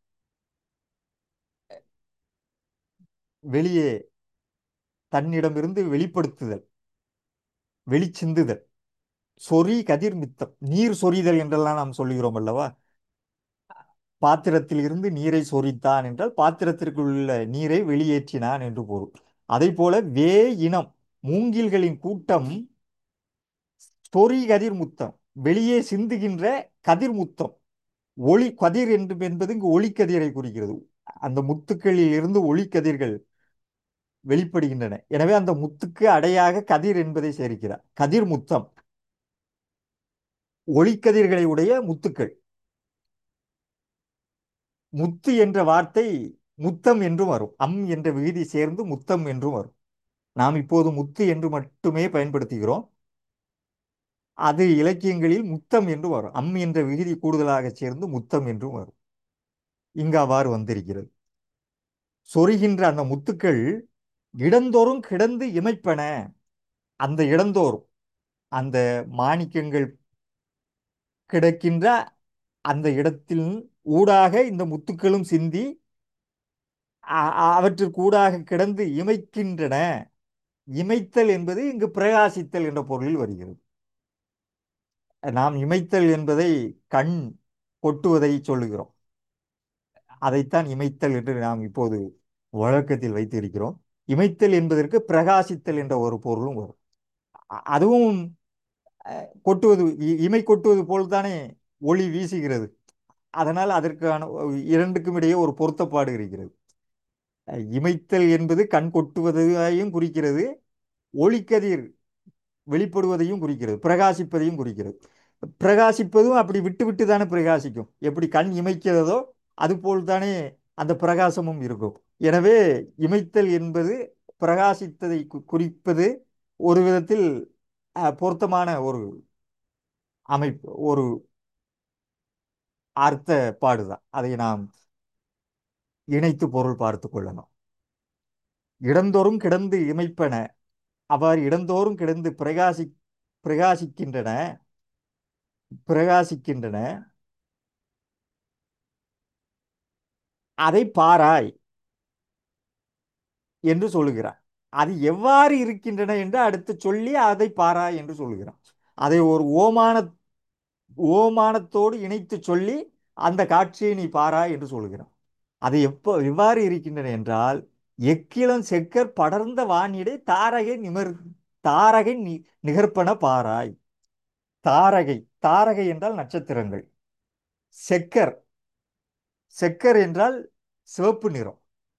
வெளியே தன்னிடமிருந்து வெளிப்படுத்துதல் வெளிச்சிந்துதல் சொறி கதிர் மித்தம் நீர் சொரிதல் என்றெல்லாம் நாம் சொல்லுகிறோம் அல்லவா பாத்திரத்தில் இருந்து நீரை சொரித்தான் என்றால் பாத்திரத்திற்குள் உள்ள நீரை வெளியேற்றினான் என்று பொருள் அதை போல வே இனம் மூங்கில்களின் கூட்டம் சொறி கதிர் முத்தம் வெளியே சிந்துகின்ற கதிர் முத்தம் ஒளி கதிர் என்று என்பது இங்கு ஒளிக்கதிரை குறிக்கிறது அந்த முத்துக்களில் இருந்து ஒளிக்கதிர்கள் வெளிப்படுகின்றன எனவே அந்த முத்துக்கு அடையாக கதிர் என்பதை சேர்க்கிறார் கதிர் முத்தம் ஒளிக்கதிர்களை உடைய முத்துக்கள் முத்து என்ற வார்த்தை முத்தம் என்றும் வரும் அம் என்ற விகுதி சேர்ந்து முத்தம் என்றும் வரும் நாம் இப்போது முத்து என்று மட்டுமே பயன்படுத்துகிறோம் அது இலக்கியங்களில் முத்தம் என்று வரும் அம் என்ற விகுதி கூடுதலாக சேர்ந்து முத்தம் என்றும் வரும் இங்கு அவ்வாறு வந்திருக்கிறது சொருகின்ற அந்த முத்துக்கள் இடந்தோறும் கிடந்து இமைப்பன அந்த இடந்தோறும் அந்த மாணிக்கங்கள் கிடக்கின்ற அந்த இடத்தில் ஊடாக இந்த முத்துக்களும் சிந்தி அ- அ- அவற்றிற்கூடாக கிடந்து இமைக்கின்றன இமைத்தல் என்பது இங்கு பிரகாசித்தல் என்ற பொருளில் வருகிறது நாம் இமைத்தல் என்பதை கண் கொட்டுவதை சொல்லுகிறோம் அதைத்தான் இமைத்தல் என்று நாம் இப்போது வழக்கத்தில் வைத்திருக்கிறோம் இமைத்தல் என்பதற்கு பிரகாசித்தல் என்ற ஒரு பொருளும் வரும் அ- அதுவும் அஹ், கொட்டுவது இ- இமை கொட்டுவது போல்தானே ஒளி வீசுகிறது அதனால் அதற்கான ஒ- இரண்டுக்கும் இடையே ஒரு பொருத்தப்பாடு இருக்கிறது அஹ், இமைத்தல் என்பது கண் கொட்டுவதையும் குறிக்கிறது ஒளிக்கதிர் வெளிப்படுவதையும் குறிக்கிறது பிரகாசிப்பதையும் குறிக்கிறது பிரகாசிப்பதும் அப்படி விட்டு விட்டு தானே பிரகாசிக்கும் எப்படி கண் இமைக்கிறதோ அதுபோல் தானே அந்த பிரகாசமும் இருக்கும் எனவே இமைத்தல் என்பது பிரகாசித்ததை கு- குறிப்பது ஒரு விதத்தில் அஹ், பொருத்தமான ஒரு அமைப்பு ஒரு அர்த்த பாடுதான் அதை நாம் இணைத்து பொருள் பார்த்து கொள்ளலாம் இடந்தோறும் கிடந்து இமைப்பன அவ்வாறு இடந்தோறும் கிடந்து பிரகாசி பிரகாசிக்கின்றன பிரகாசிக்கின்றன அதை பாராய் என்று சொல்லுகிறான் அது எவ்வாறு இருக்கின்றன என்று அடுத்து சொல்லி அதை பாராய் என்று சொல்லுகிறான் அதை ஒரு ஓமான ஓமானத்தோடு இணைத்து சொல்லி அந்த காட்சியை நீ பாராய் என்று சொல்லுகிறான் அது எப்போ எவ்வாறு இருக்கின்றன என்றால் எக்கிளம் செக்கர் படர்ந்த வானிடை தாரகை நிமர் தாரகை நி நிகர்ப்பன பாராய் தாரகை தாரகை என்றால் நட்சத்திரங்கள் செக்கர் செக்கர் என்றால் சிவப்பு நிறம்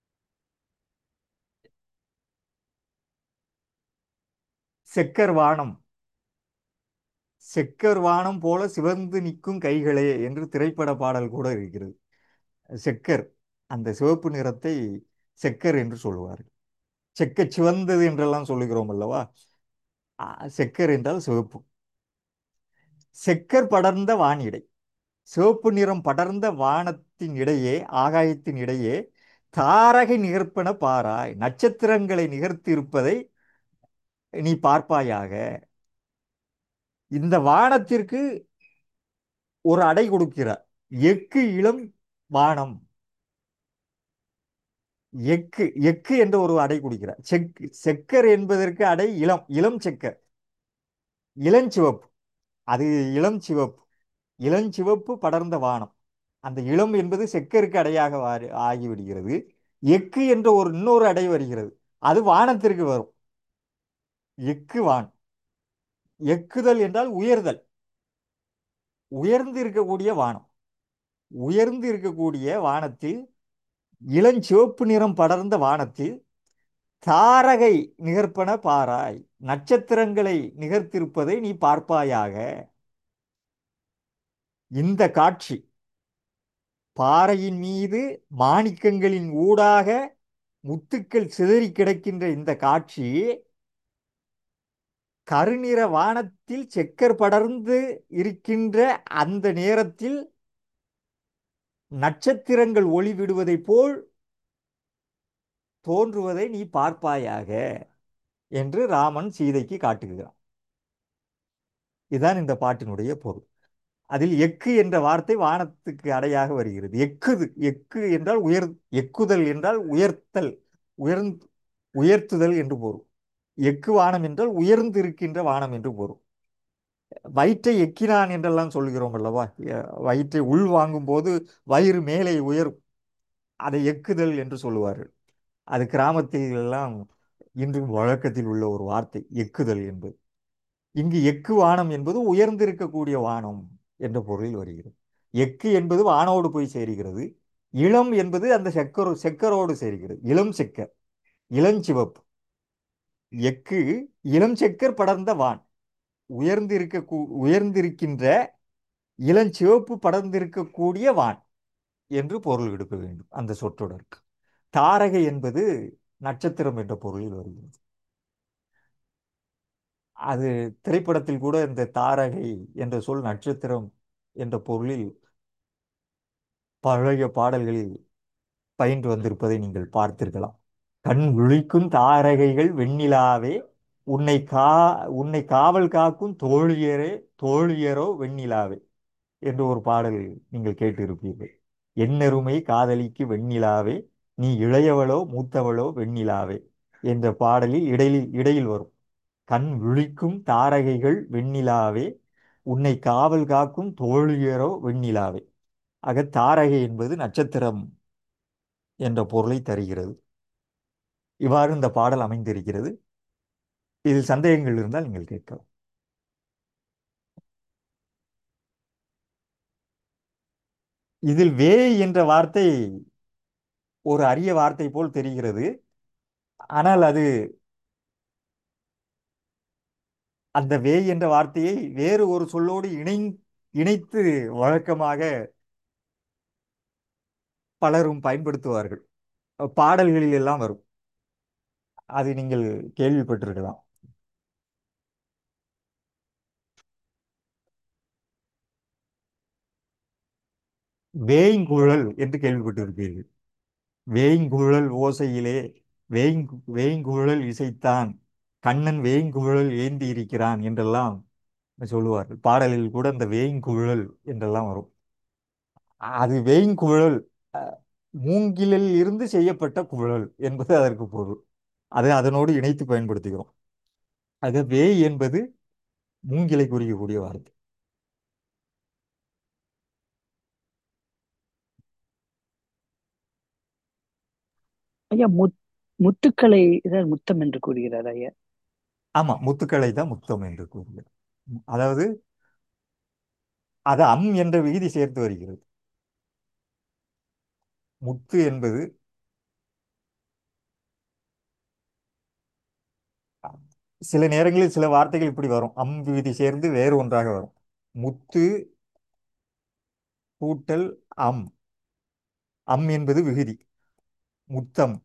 செக்கர் வானம் செக்கர் வானம் போல சிவந்து நிற்கும் கைகளே என்று திரைப்பட பாடல் கூட இருக்கிறது செக்கர் அந்த சிவப்பு நிறத்தை செக்கர் என்று சொல்லுவார்கள் செக்க சிவந்தது என்றெல்லாம் சொல்லுகிறோம் அல்லவா ஆ, செக்கர் என்றால் சிவப்பு செக்கர் படர்ந்த வானிடை சிவப்பு நிறம் படர்ந்த வானத்தின் இடையே ஆகாயத்தின் இடையே தாரகை நிகர்ப்பன பாராய் நட்சத்திரங்களை நிகர்த்தியிருப்பதை நீ பார்ப்பாயாக இந்த வானத்திற்கு ஒரு அடை கொடுக்கிறார் எக்கு இளம் வானம் எக்கு எக்கு என்ற ஒரு அடை கொடுக்கிறார் செக்கு செக்கர் என்பதற்கு அடை இளம் இளம் செக்கர் இளஞ்சிவப்பு அது இளம் சிவப்பு இளஞ்சிவப்பு படர்ந்த வானம் அந்த இளம் என்பது செக்கருக்கு அடையாக வாரி- ஆகிவிடுகிறது எக்கு என்ற ஒரு இன்னொரு அடை வருகிறது அது வானத்திற்கு வரும் எக்கு வான் எக்குதல் என்றால் உயர்தல் உயர்ந்து இருக்கக்கூடிய வானம் உயர்ந்து இருக்கக்கூடிய வானத்தில் இளஞ்சிவப்பு நிறம் படர்ந்த வானத்தில் தாரகை நிகர்ப்பன பாராய் நட்சத்திரங்களை நிகர்த்திருப்பதை நீ பார்ப்பாயாக இந்த காட்சி பாறையின் மீது மாணிக்கங்களின் ஊடாக முத்துக்கள் சிதறி கிடக்கின்ற இந்த காட்சி கருநிற வானத்தில் செக்கர் படர்ந்து இருக்கின்ற அந்த நேரத்தில் நட்சத்திரங்கள் ஒளி விடுவதைப் போல் தோன்றுவதை நீ பார்ப்பாயாக என்று ராமன் சீதைக்கு காட்டுகிறான் இதுதான் இந்த பாட்டினுடைய பொருள் அதில் எக்கு என்ற வார்த்தை வானத்துக்கு அடையாக வருகிறது எக்குது எக்கு என்றால் உயர் எக்குதல் என்றால் உயர்த்தல் உயர்ந் உயர்த்துதல் என்று பொருள் எக்கு வானம் என்றால் உயர்ந்து இருக்கின்ற வானம் என்று பொருள் வயிற்றை எக்கினான் என்றெல்லாம் சொல்கிறோம் அல்லவா எ- வயிற்றை உள் வாங்கும் போது வயிறு மேலே உயரும் அதை எக்குதல் என்று சொல்லுவார்கள் அது கிராமத்தில் எல்லாம் இன்றும் வழக்கத்தில் உள்ள ஒரு வார்த்தை எக்குதல் என்பது இங்கு எக்கு வானம் என்பது உயர்ந்திருக்கக்கூடிய வானம் என்ற பொருளில் வருகிறது எக்கு என்பது வானோடு போய் சேருகிறது இளம் என்பது அந்த செக்கர் செக்கரோடு சேருகிறது இளம் செக்கர் இளஞ்சிவப்பு எக்கு இளம் செக்கர் படர்ந்த வான் உயர்ந்திருக்க உயர்ந்திருக்கின்ற இளஞ்சிவப்பு படர்ந்திருக்கக்கூடிய வான் என்று பொருள் எடுக்க வேண்டும் அந்த சொற்றொடருக்கு தாரகை என்பது நட்சத்திரம் என்ற பொருளில் வருகிறது அது திரைப்படத்தில் கூட இந்த தாரகை என்ற சொல் நட்சத்திரம் என்ற பொருளில் பழைய பாடல்களில் பயின்று வந்திருப்பதை நீங்கள் பார்த்திருக்கலாம் கண் விழிக்கும் தாரகைகள் வெண்ணிலாவே உன்னை கா உன்னை காவல் காக்கும் தோழியரே தோழியரோ வெண்ணிலாவே என்று ஒரு பாடல் நீங்கள் கேட்டிருப்பீர்கள் என்னருமை காதலிக்கு வெண்ணிலாவே நீ இளையவளோ மூத்தவளோ வெண்ணிலாவே என்ற பாடலில் இடையில் இடையில் வரும் கண் விழிக்கும் தாரகைகள் வெண்ணிலாவே உன்னை காவல் காக்கும் தோழியரோ வெண்ணிலாவே ஆக தாரகை என்பது நட்சத்திரம் என்ற பொருளை தருகிறது இவ்வாறு இந்த பாடல் அமைந்திருக்கிறது இதில் சந்தேகங்கள் இருந்தால் நீங்கள் கேட்கலாம் இதில் வே என்ற வார்த்தை ஒரு அரிய வார்த்தை போல் தெரிகிறது ஆனால் அது அந்த வேய் என்ற வார்த்தையை வேறு ஒரு சொல்லோடு இணை இணைத்து வழக்கமாக பலரும் பயன்படுத்துவார்கள் பாடல்களில் எல்லாம் வரும் அது நீங்கள் கேள்விப்பட்டிருக்கலாம் வேய்ங்குழல் என்று கேள்விப்பட்டிருப்பீர்கள் வேய்ங்குழல் ஓசையிலே வேய்ங்கு வேய்ங்குழல் இசைத்தான் கண்ணன் வேய்ங்குழல் ஏந்தி இருக்கிறான் என்றெல்லாம் சொல்லுவார்கள் பாடலில் கூட அந்த வேய்ங்குழல் என்றெல்லாம் வரும் அது வேய்ங்குழல் அஹ், மூங்கிலில் இருந்து செய்யப்பட்ட குழல் என்பது அதற்கு பொருள் அதை அதனோடு இணைத்து பயன்படுத்துகிறோம் ஆக வேய் என்பது மூங்கிலை குறிக்கக்கூடிய வார்த்தை ஐயா முத் முத்துக்களை தான் முத்தம் என்று கூறுகிறார் ஐயா ஆமா முத்துக்களை தான் முத்தம் என்று கூறுகிறது அதாவது அது அம் என்ற விகுதி சேர்த்து வருகிறது முத்து என்பது சில நேரங்களில் சில வார்த்தைகள் இப்படி வரும் அம் விகுதி சேர்ந்து வேறு ஒன்றாக வரும் முத்து கூட்டல் அம் அம் என்பது விகுதி முத்தம்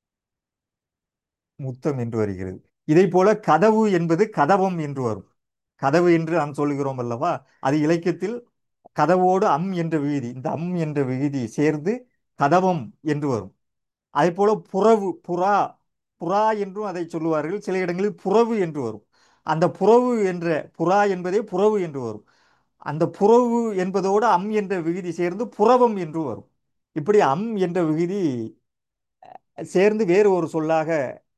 முத்தம் என்று வருகிறது இதை போல கதவு என்பது கதவம் என்று வரும் கதவு என்று நாம் சொல்லுகிறோம் அல்லவா அது இலக்கியத்தில் கதவோடு அம் என்ற விகுதி இந்த அம் என்ற விகுதி சேர்ந்து கதவம் என்று வரும் அதே போல புறவு புறா புறா என்றும் அதை சொல்லுவார்கள் சில இடங்களில் புறவு என்று வரும் அந்த புறவு என்ற புறா என்பதே புறவு என்று வரும் அந்த புறவு என்பதோடு அம் என்ற விகுதி சேர்ந்து புறவம் என்று வரும் இப்படி அம் என்ற விகுதி சேர்ந்து வேறு ஒரு சொல்லாக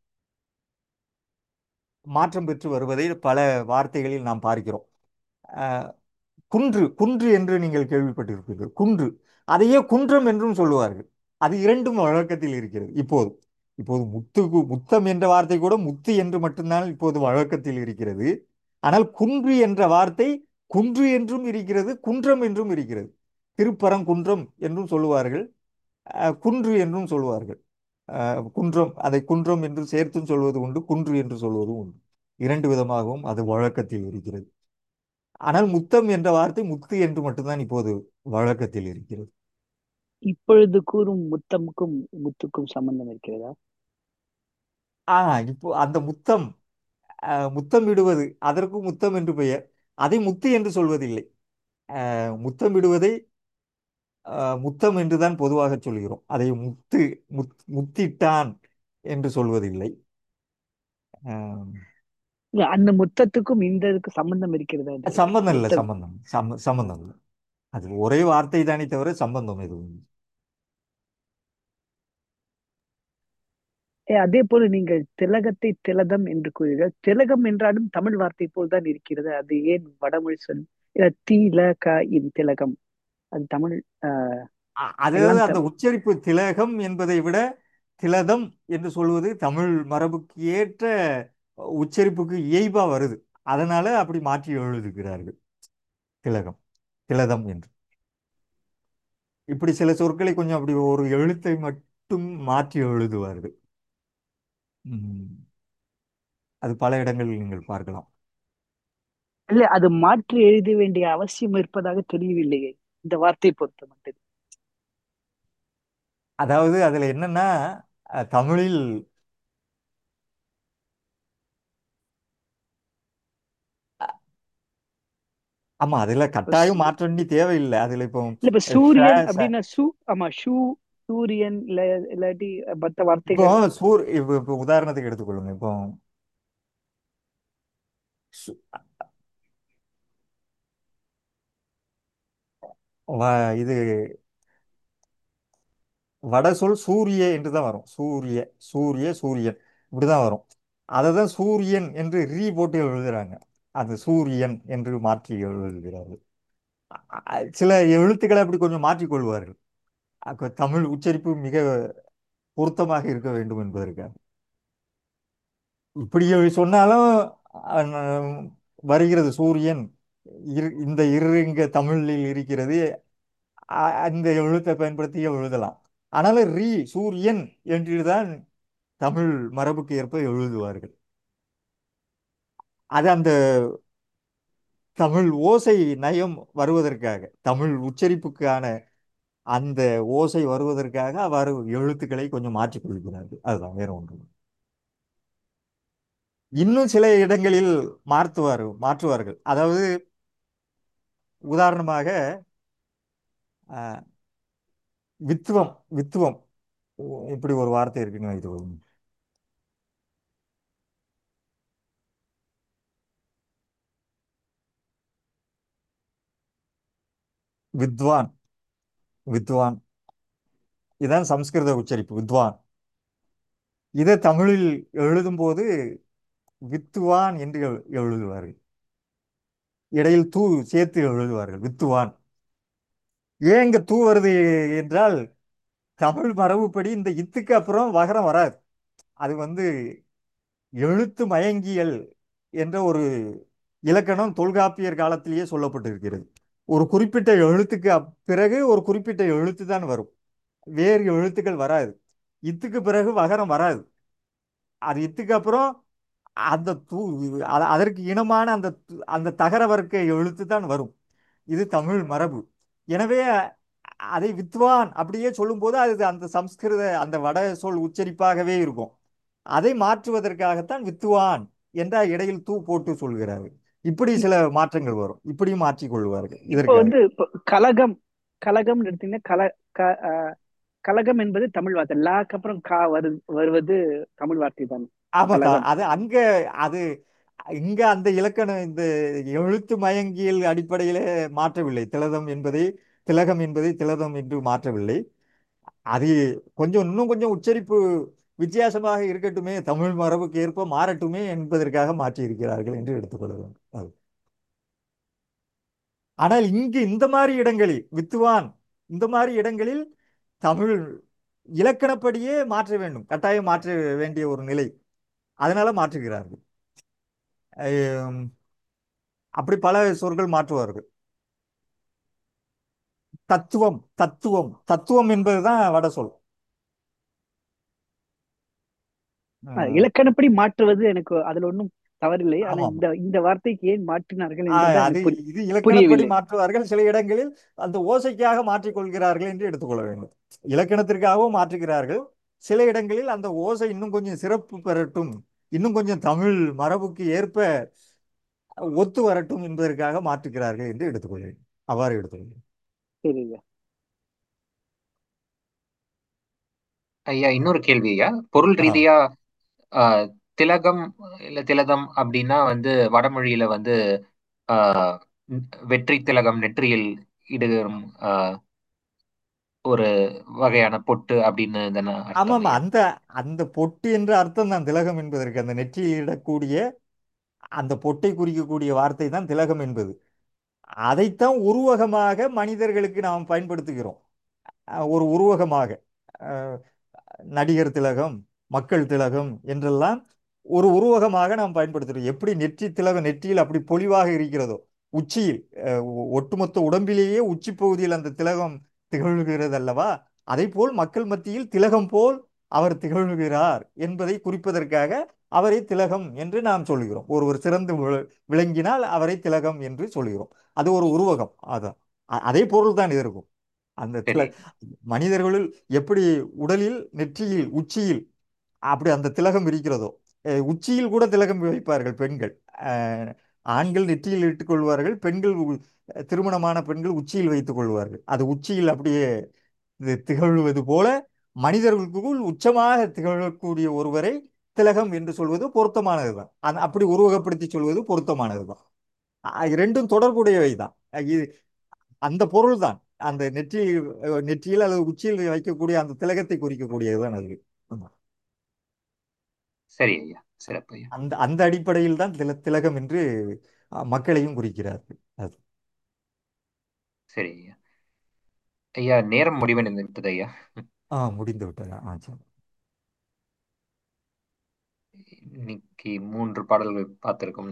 மாற்றம் பெற்று வருவதை பல வார்த்தைகளில் நாம் பார்க்கிறோம் அஹ், குன்று குன்று என்று நீங்கள் கேள்விப்பட்டிருப்பீர்கள் குன்று அதையே குன்றம் என்றும் சொல்லுவார்கள் அது இரண்டும் வழக்கத்தில் இருக்கிறது இப்போது இப்போது முத்துக்கு முத்தம் என்ற வார்த்தை கூட முத்து என்று மட்டும்தான் இப்போது வழக்கத்தில் இருக்கிறது ஆனால் குன்று என்ற வார்த்தை குன்று என்றும் இருக்கிறது குன்றம் என்றும் இருக்கிறது திருப்பரங்குன்றம் என்றும் சொல்லுவார்கள் அஹ், குன்று என்றும் சொல்லுவார்கள் அஹ், குன்றம் அதை குன்றம் என்று சேர்த்தும் சொல்வது உண்டு குன்று என்று சொல்வதும் உண்டு இரண்டு விதமாகவும் அது வழக்கத்தில் இருக்கிறது ஆனால் முத்தம் என்ற வார்த்தை முத்து என்று மட்டும்தான் இப்போது வழக்கத்தில் இருக்கிறது இப்பொழுது கூறும் முத்தமுக்கும் முத்துக்கும் சம்பந்தம் இருக்கிறதா ஆ இப்போ அந்த முத்தம் அஹ், முத்தமிடுவது அதற்கும் முத்தம் என்று பெயர் அதை முத்து என்று சொல்வதில்லை அஹ், முத்தமிடுவதை அஹ், முத்தம் என்றுதான் பொதுவாக சொல்கிறோம் அதை முத்து முத் முத்திட்டான் என்று சொல்வதில்லை அஹ், இல்ல அந்த முத்தத்துக்கும் இந்த இதுக்கு சம்பந்தம் இருக்கிறதா என்று கேட்டேன் சம்பந்தம் இல்லை முத்தம் சம்பந்தம் சம்ம சம்பந்தம் இல்லை அது ஒரே வார்த்தை தானே தவிர சம்பந்தம் எதுவும் இல்லை. ஏ, அதே போல நீங்கள் திலகத்தை திலதம் என்று கூறுகிறீர்கள் திலகம் என்றாலும் தமிழ் வார்த்தை போல் தான் இருக்கிறது அது ஏன் வடமொழி சொல் இல்ல தீல க இன் திலகம் அது தமிழ் ஆஹ் அ- அதாவது எல்லாம் அந்த தம் உச்சரிப்பு திலகம் என்பதை விட திலதம் என்று சொல்வது தமிழ் மரபுக்கு ஏற்ற உச்சரிப்புக்கு இயைபா வருது அதனால அப்படி மாற்றி எழுதுகிறார்கள் திலகம் திலதம் என்று இப்படி சில சொற்களை கொஞ்சம் அப்படி ஒரு எழுத்தை மட்டும் மாற்றி எழுதுவார்கள் ம். அது பல இடங்களில் நீங்கள் பார்க்கலாம் இல்ல அது மாற்றி எழுத வேண்டிய அவசியம் இருப்பதாக தெரியவில்லையே இந்த வார்த்தை பொறுத்த மட்டும் அதாவது அதுல என்னன்னா அஹ், தமிழில் ஆமா அதுல இப்ப கட்டாயம் சு- மாற்ற வேண்டிய தேவையில்லை அதுல இப்போ இல்ல இப்ப அஹ், சூரியன் ஷ, ச, அப்படின்னா சூ ஆமா ஷூ சூரியன் இல்ல இல்லாட்டி மத்த இப்போ வார்த்தைகள் சூர் இப்போ இப்போ உதாரணத்துக்கு எடுத்துக்கொள்ளுங்க இப்போ சு- வ- இது வட சொல் சூரிய என்று தான் வரும் சூரிய சூரிய சூரியன் இப்படிதான் வரும் அதை தான் சூரியன் என்று ரீ போட்டு எழுதுறாங்க அது சூரியன் என்று மாற்றி எழுதுகிறார்கள் அ- அ- சில எழுத்துக்களை அப்படி கொஞ்சம் மாற்றிக் கொள்வார்கள் அப்ப தமிழ் உச்சரிப்பு மிக பொருத்தமாக இருக்க வேண்டும் என்பதற்காக இப்படி சொன்னாலும் அஹ், வருகிறது சூரியன் இரு- இந்த இரு இங்க தமிழில் இருக்கிறது அ- அந்த எழுத்தை பயன்படுத்தி எழுதலாம் ஆனாலும் ரீ சூரியன் என்று தான் தமிழ் மரபுக்கு ஏற்ப எழுதுவார்கள் அது அந்த தமிழ் ஓசை நயம் வருவதற்காக தமிழ் உச்சரிப்புக்கான அந்த ஓசை வருவதற்காக அவ்வாறு எழுத்துக்களை கொஞ்சம் மாற்றிக் கொள்கிறார்கள் அதுதான் வேற ஒன்று இன்னும் சில இடங்களில் மாற்றுவார் மாற்றுவார்கள் அதாவது உதாரணமாக அஹ், வித்துவம் வித்துவம் இப்படி ஒரு வார்த்தை இருக்குன்னு வைத்துக்கொள்ளுங்க வித்வான் வித்வான் இதான் சம்ஸ்கிருத உச்சரிப்பு வித்வான் இதை தமிழில் எழுதும்போது வித்துவான் என்று எழு- எழுதுவார்கள் இடையில் தூ சேர்த்து எழுதுவார்கள் வித்துவான் ஏன் இங்க தூ வருது என்றால் தமிழ் மரபுப்படி இந்த இத்துக்கு அப்புறம் வகரம் வராது அது வந்து எழுத்து மயங்கியல் என்ற ஒரு இலக்கணம் தொல்காப்பியர் காலத்திலேயே சொல்லப்பட்டிருக்கிறது ஒரு குறிப்பிட்ட எழுத்துக்கு அப்- பிறகு ஒரு குறிப்பிட்ட எழுத்து தான் வரும் வேறு எழுத்துக்கள் வராது இத்துக்கு பிறகு வகரம் வராது அது இத்துக்கு அப்புறம் அந்த தூ அத- அதற்கு இனமான அந்த து- அந்த தகர வர்க்க எழுத்து தான் வரும் இது தமிழ் மரபு எனவே அதை வித்வான் அப்படியே சொல்லும்போது அது அந்த சம்ஸ்கிருத அந்த வட சொல் உச்சரிப்பாகவே இருக்கும் அதை மாற்றுவதற்காகத்தான் வித்துவான் என்ற இடையில் தூ போட்டு சொல்கிறார்கள் இப்படி சில மாற்றங்கள் வரும் இப்படியும் மாற்றிக் கொள்வார்கள் இப்போ இதற்காக வந்து இப்போ கலகம் கலகம் எடுத்தீங்கன்னா கல க அஹ், கலகம் என்பது தமிழ் வார்த்தை லாக்கு அப்புறம் கா வரு வருவது தமிழ் வார்த்தை தான் ஆமா தான் கலகம் அது அங்க அது இங்க அந்த இலக்கணம் இந்த எழுத்து மயங்கியல் அடிப்படையிலே மாற்றவில்லை திலதம் என்பதை திலகம் என்பதை திலதம் என்று மாற்றவில்லை அது கொஞ்சம் இன்னும் கொஞ்சம் உச்சரிப்பு வித்தியாசமாக இருக்கட்டுமே தமிழ் மரபுக்கு ஏற்ப மாறட்டுமே என்பதற்காக மாற்றி இருக்கிறார்கள் என்று எடுத்துக்கொள்ள வேண்டும் அது. ஆனால் இங்கு இந்த மாதிரி இடங்களில் வித்துவான் இந்த மாதிரி இடங்களில் தமிழ் இலக்கணப்படியே மாற்ற வேண்டும் கட்டாயம் மாற்ற வேண்டிய ஒரு நிலை அதனால மாற்றுகிறார்கள் அஹ் அப்படி பல சொற்கள் மாற்றுவார்கள் தத்துவம் தத்துவம் தத்துவம் என்பதுதான் வட சொல் அஹ், அஹ் இலக்கணப்படி மாற்றுவது எனக்கு அதுல ஒன்றும் தவறில்லை ஆனா ஆமாம் இந்த இந்த வார்த்தைக்கு ஏன் மாற்றினார்கள் ஆஹ் என்பது அது எனக்கு புரி- இது இலக்கணப்படி புரியவில்லை மாற்றுவார்கள் சில இடங்களில் அந்த ஓசைக்காக மாற்றிக் கொள்கிறார்கள் என்று எடுத்துக்கொள்ள வேண்டும் இலக்கணத்திற்காகவும் மாற்றுகிறார்கள் சில இடங்களில் அந்த ஓசை இன்னும் கொஞ்சம் சிறப்பு பெறட்டும் இன்னும் கொஞ்சம் தமிழ் மரபுக்கு ஏற்ப ஒத்து வரட்டும் என்பதற்காக மாற்றுகிறார்கள் என்று எடுத்துக்கொள்ள வேண்டும் அவ்வாறு எடுத்துக்கொள்ள வேண்டும் சரிங்க ஐயா இன்னொரு கேள்வி ஐயா பொருள் ஆ ரீதியா ஆஹ், திலகம் இல்ல திலதம் அப்படின்னா வந்து வடமொழியில வந்து ஆஹ், வெற்றி திலகம் நெற்றியில் இடுகும் ஆஹ், ஒரு வகையான பொட்டு அப்படின்னு தானே அர்த்தம் ஆமாம் ஐயா அந்த அந்த பொட்டு என்ற அர்த்தம் தான் திலகம் என்பதற்கு அந்த நெற்றியில் இடக்கூடிய அந்த பொட்டை குறிக்கக்கூடிய வார்த்தை தான் திலகம் என்பது அதைத்தான் உருவகமாக மனிதர்களுக்கு நாம் பயன்படுத்துகிறோம் அஹ் ஒரு உருவகமாக அஹ் நடிகர் திலகம் மக்கள் திலகம் என்றெல்லாம் ஒரு உருவகமாக நாம் பயன்படுத்துகிறோம் எப்படி நெற்றி திலகம் நெற்றியில் அப்படி பொலிவாக இருக்கிறதோ உச்சியில் அஹ் ஒ- ஒட்டுமொத்த உடம்பிலேயே உச்சி பகுதியில் அந்த திலகம் திகழ்கிறது அல்லவா அதை போல் மக்கள் மத்தியில் திலகம் போல் அவர் திகழ்கிறார் என்பதை குறிப்பதற்காக அவரை திலகம் என்று நாம் சொல்கிறோம் ஒருவர் சிறந்து விள- விளங்கினால் அவரை திலகம் என்று சொல்கிறோம் அது ஒரு உருவகம் அதான் அ- அதே பொருள் தான் இருக்கும் அந்த தில சரி மனிதர்களுள் எப்படி உடலில் நெற்றியில் உச்சியில் அப்படி அந்த திலகம் இருக்கிறதோ அஹ் உச்சியில் கூட திலகம் வைப்பார்கள் பெண்கள் அஹ் ஆண்கள் நெற்றியில் இட்டுக் கொள்வார்கள் பெண்கள் உ- திருமணமான பெண்கள் உச்சியில் வைத்துக் கொள்வார்கள் அது உச்சியில் அப்படியே இது திகழ்வது போல மனிதர்களுக்குள் உச்சமாக திகழக்கூடிய ஒருவரை திலகம் என்று சொல்வது பொருத்தமானதுதான் அந்த அப்படி உருவகப்படுத்தி சொல்வது பொருத்தமானதுதான் அஹ் இரண்டும் தொடர்புடையவை தான் இது அந்த பொருள் தான் அந்த நெற்றி அஹ் நெற்றியில் அல்லது உச்சியில் வைக்கக்கூடிய அந்த திலகத்தை குறிக்கக்கூடியதுதான் அது ஆமா. சரி ஐயா சிறப்பு ஐயா அந்த அந்த அடிப்படையில் தான் தில திலகம் என்று அஹ், மக்களையும் குறிக்கிறார்கள் அது சரி ஐயா ஐயா நேரம் முடிவடைந்து விட்டது ஐயா ஆ முடிந்து விட்டதா ஆ சரி இன்னைக்கு மூன்று பாடல்கள் பார்த்திருக்கோம்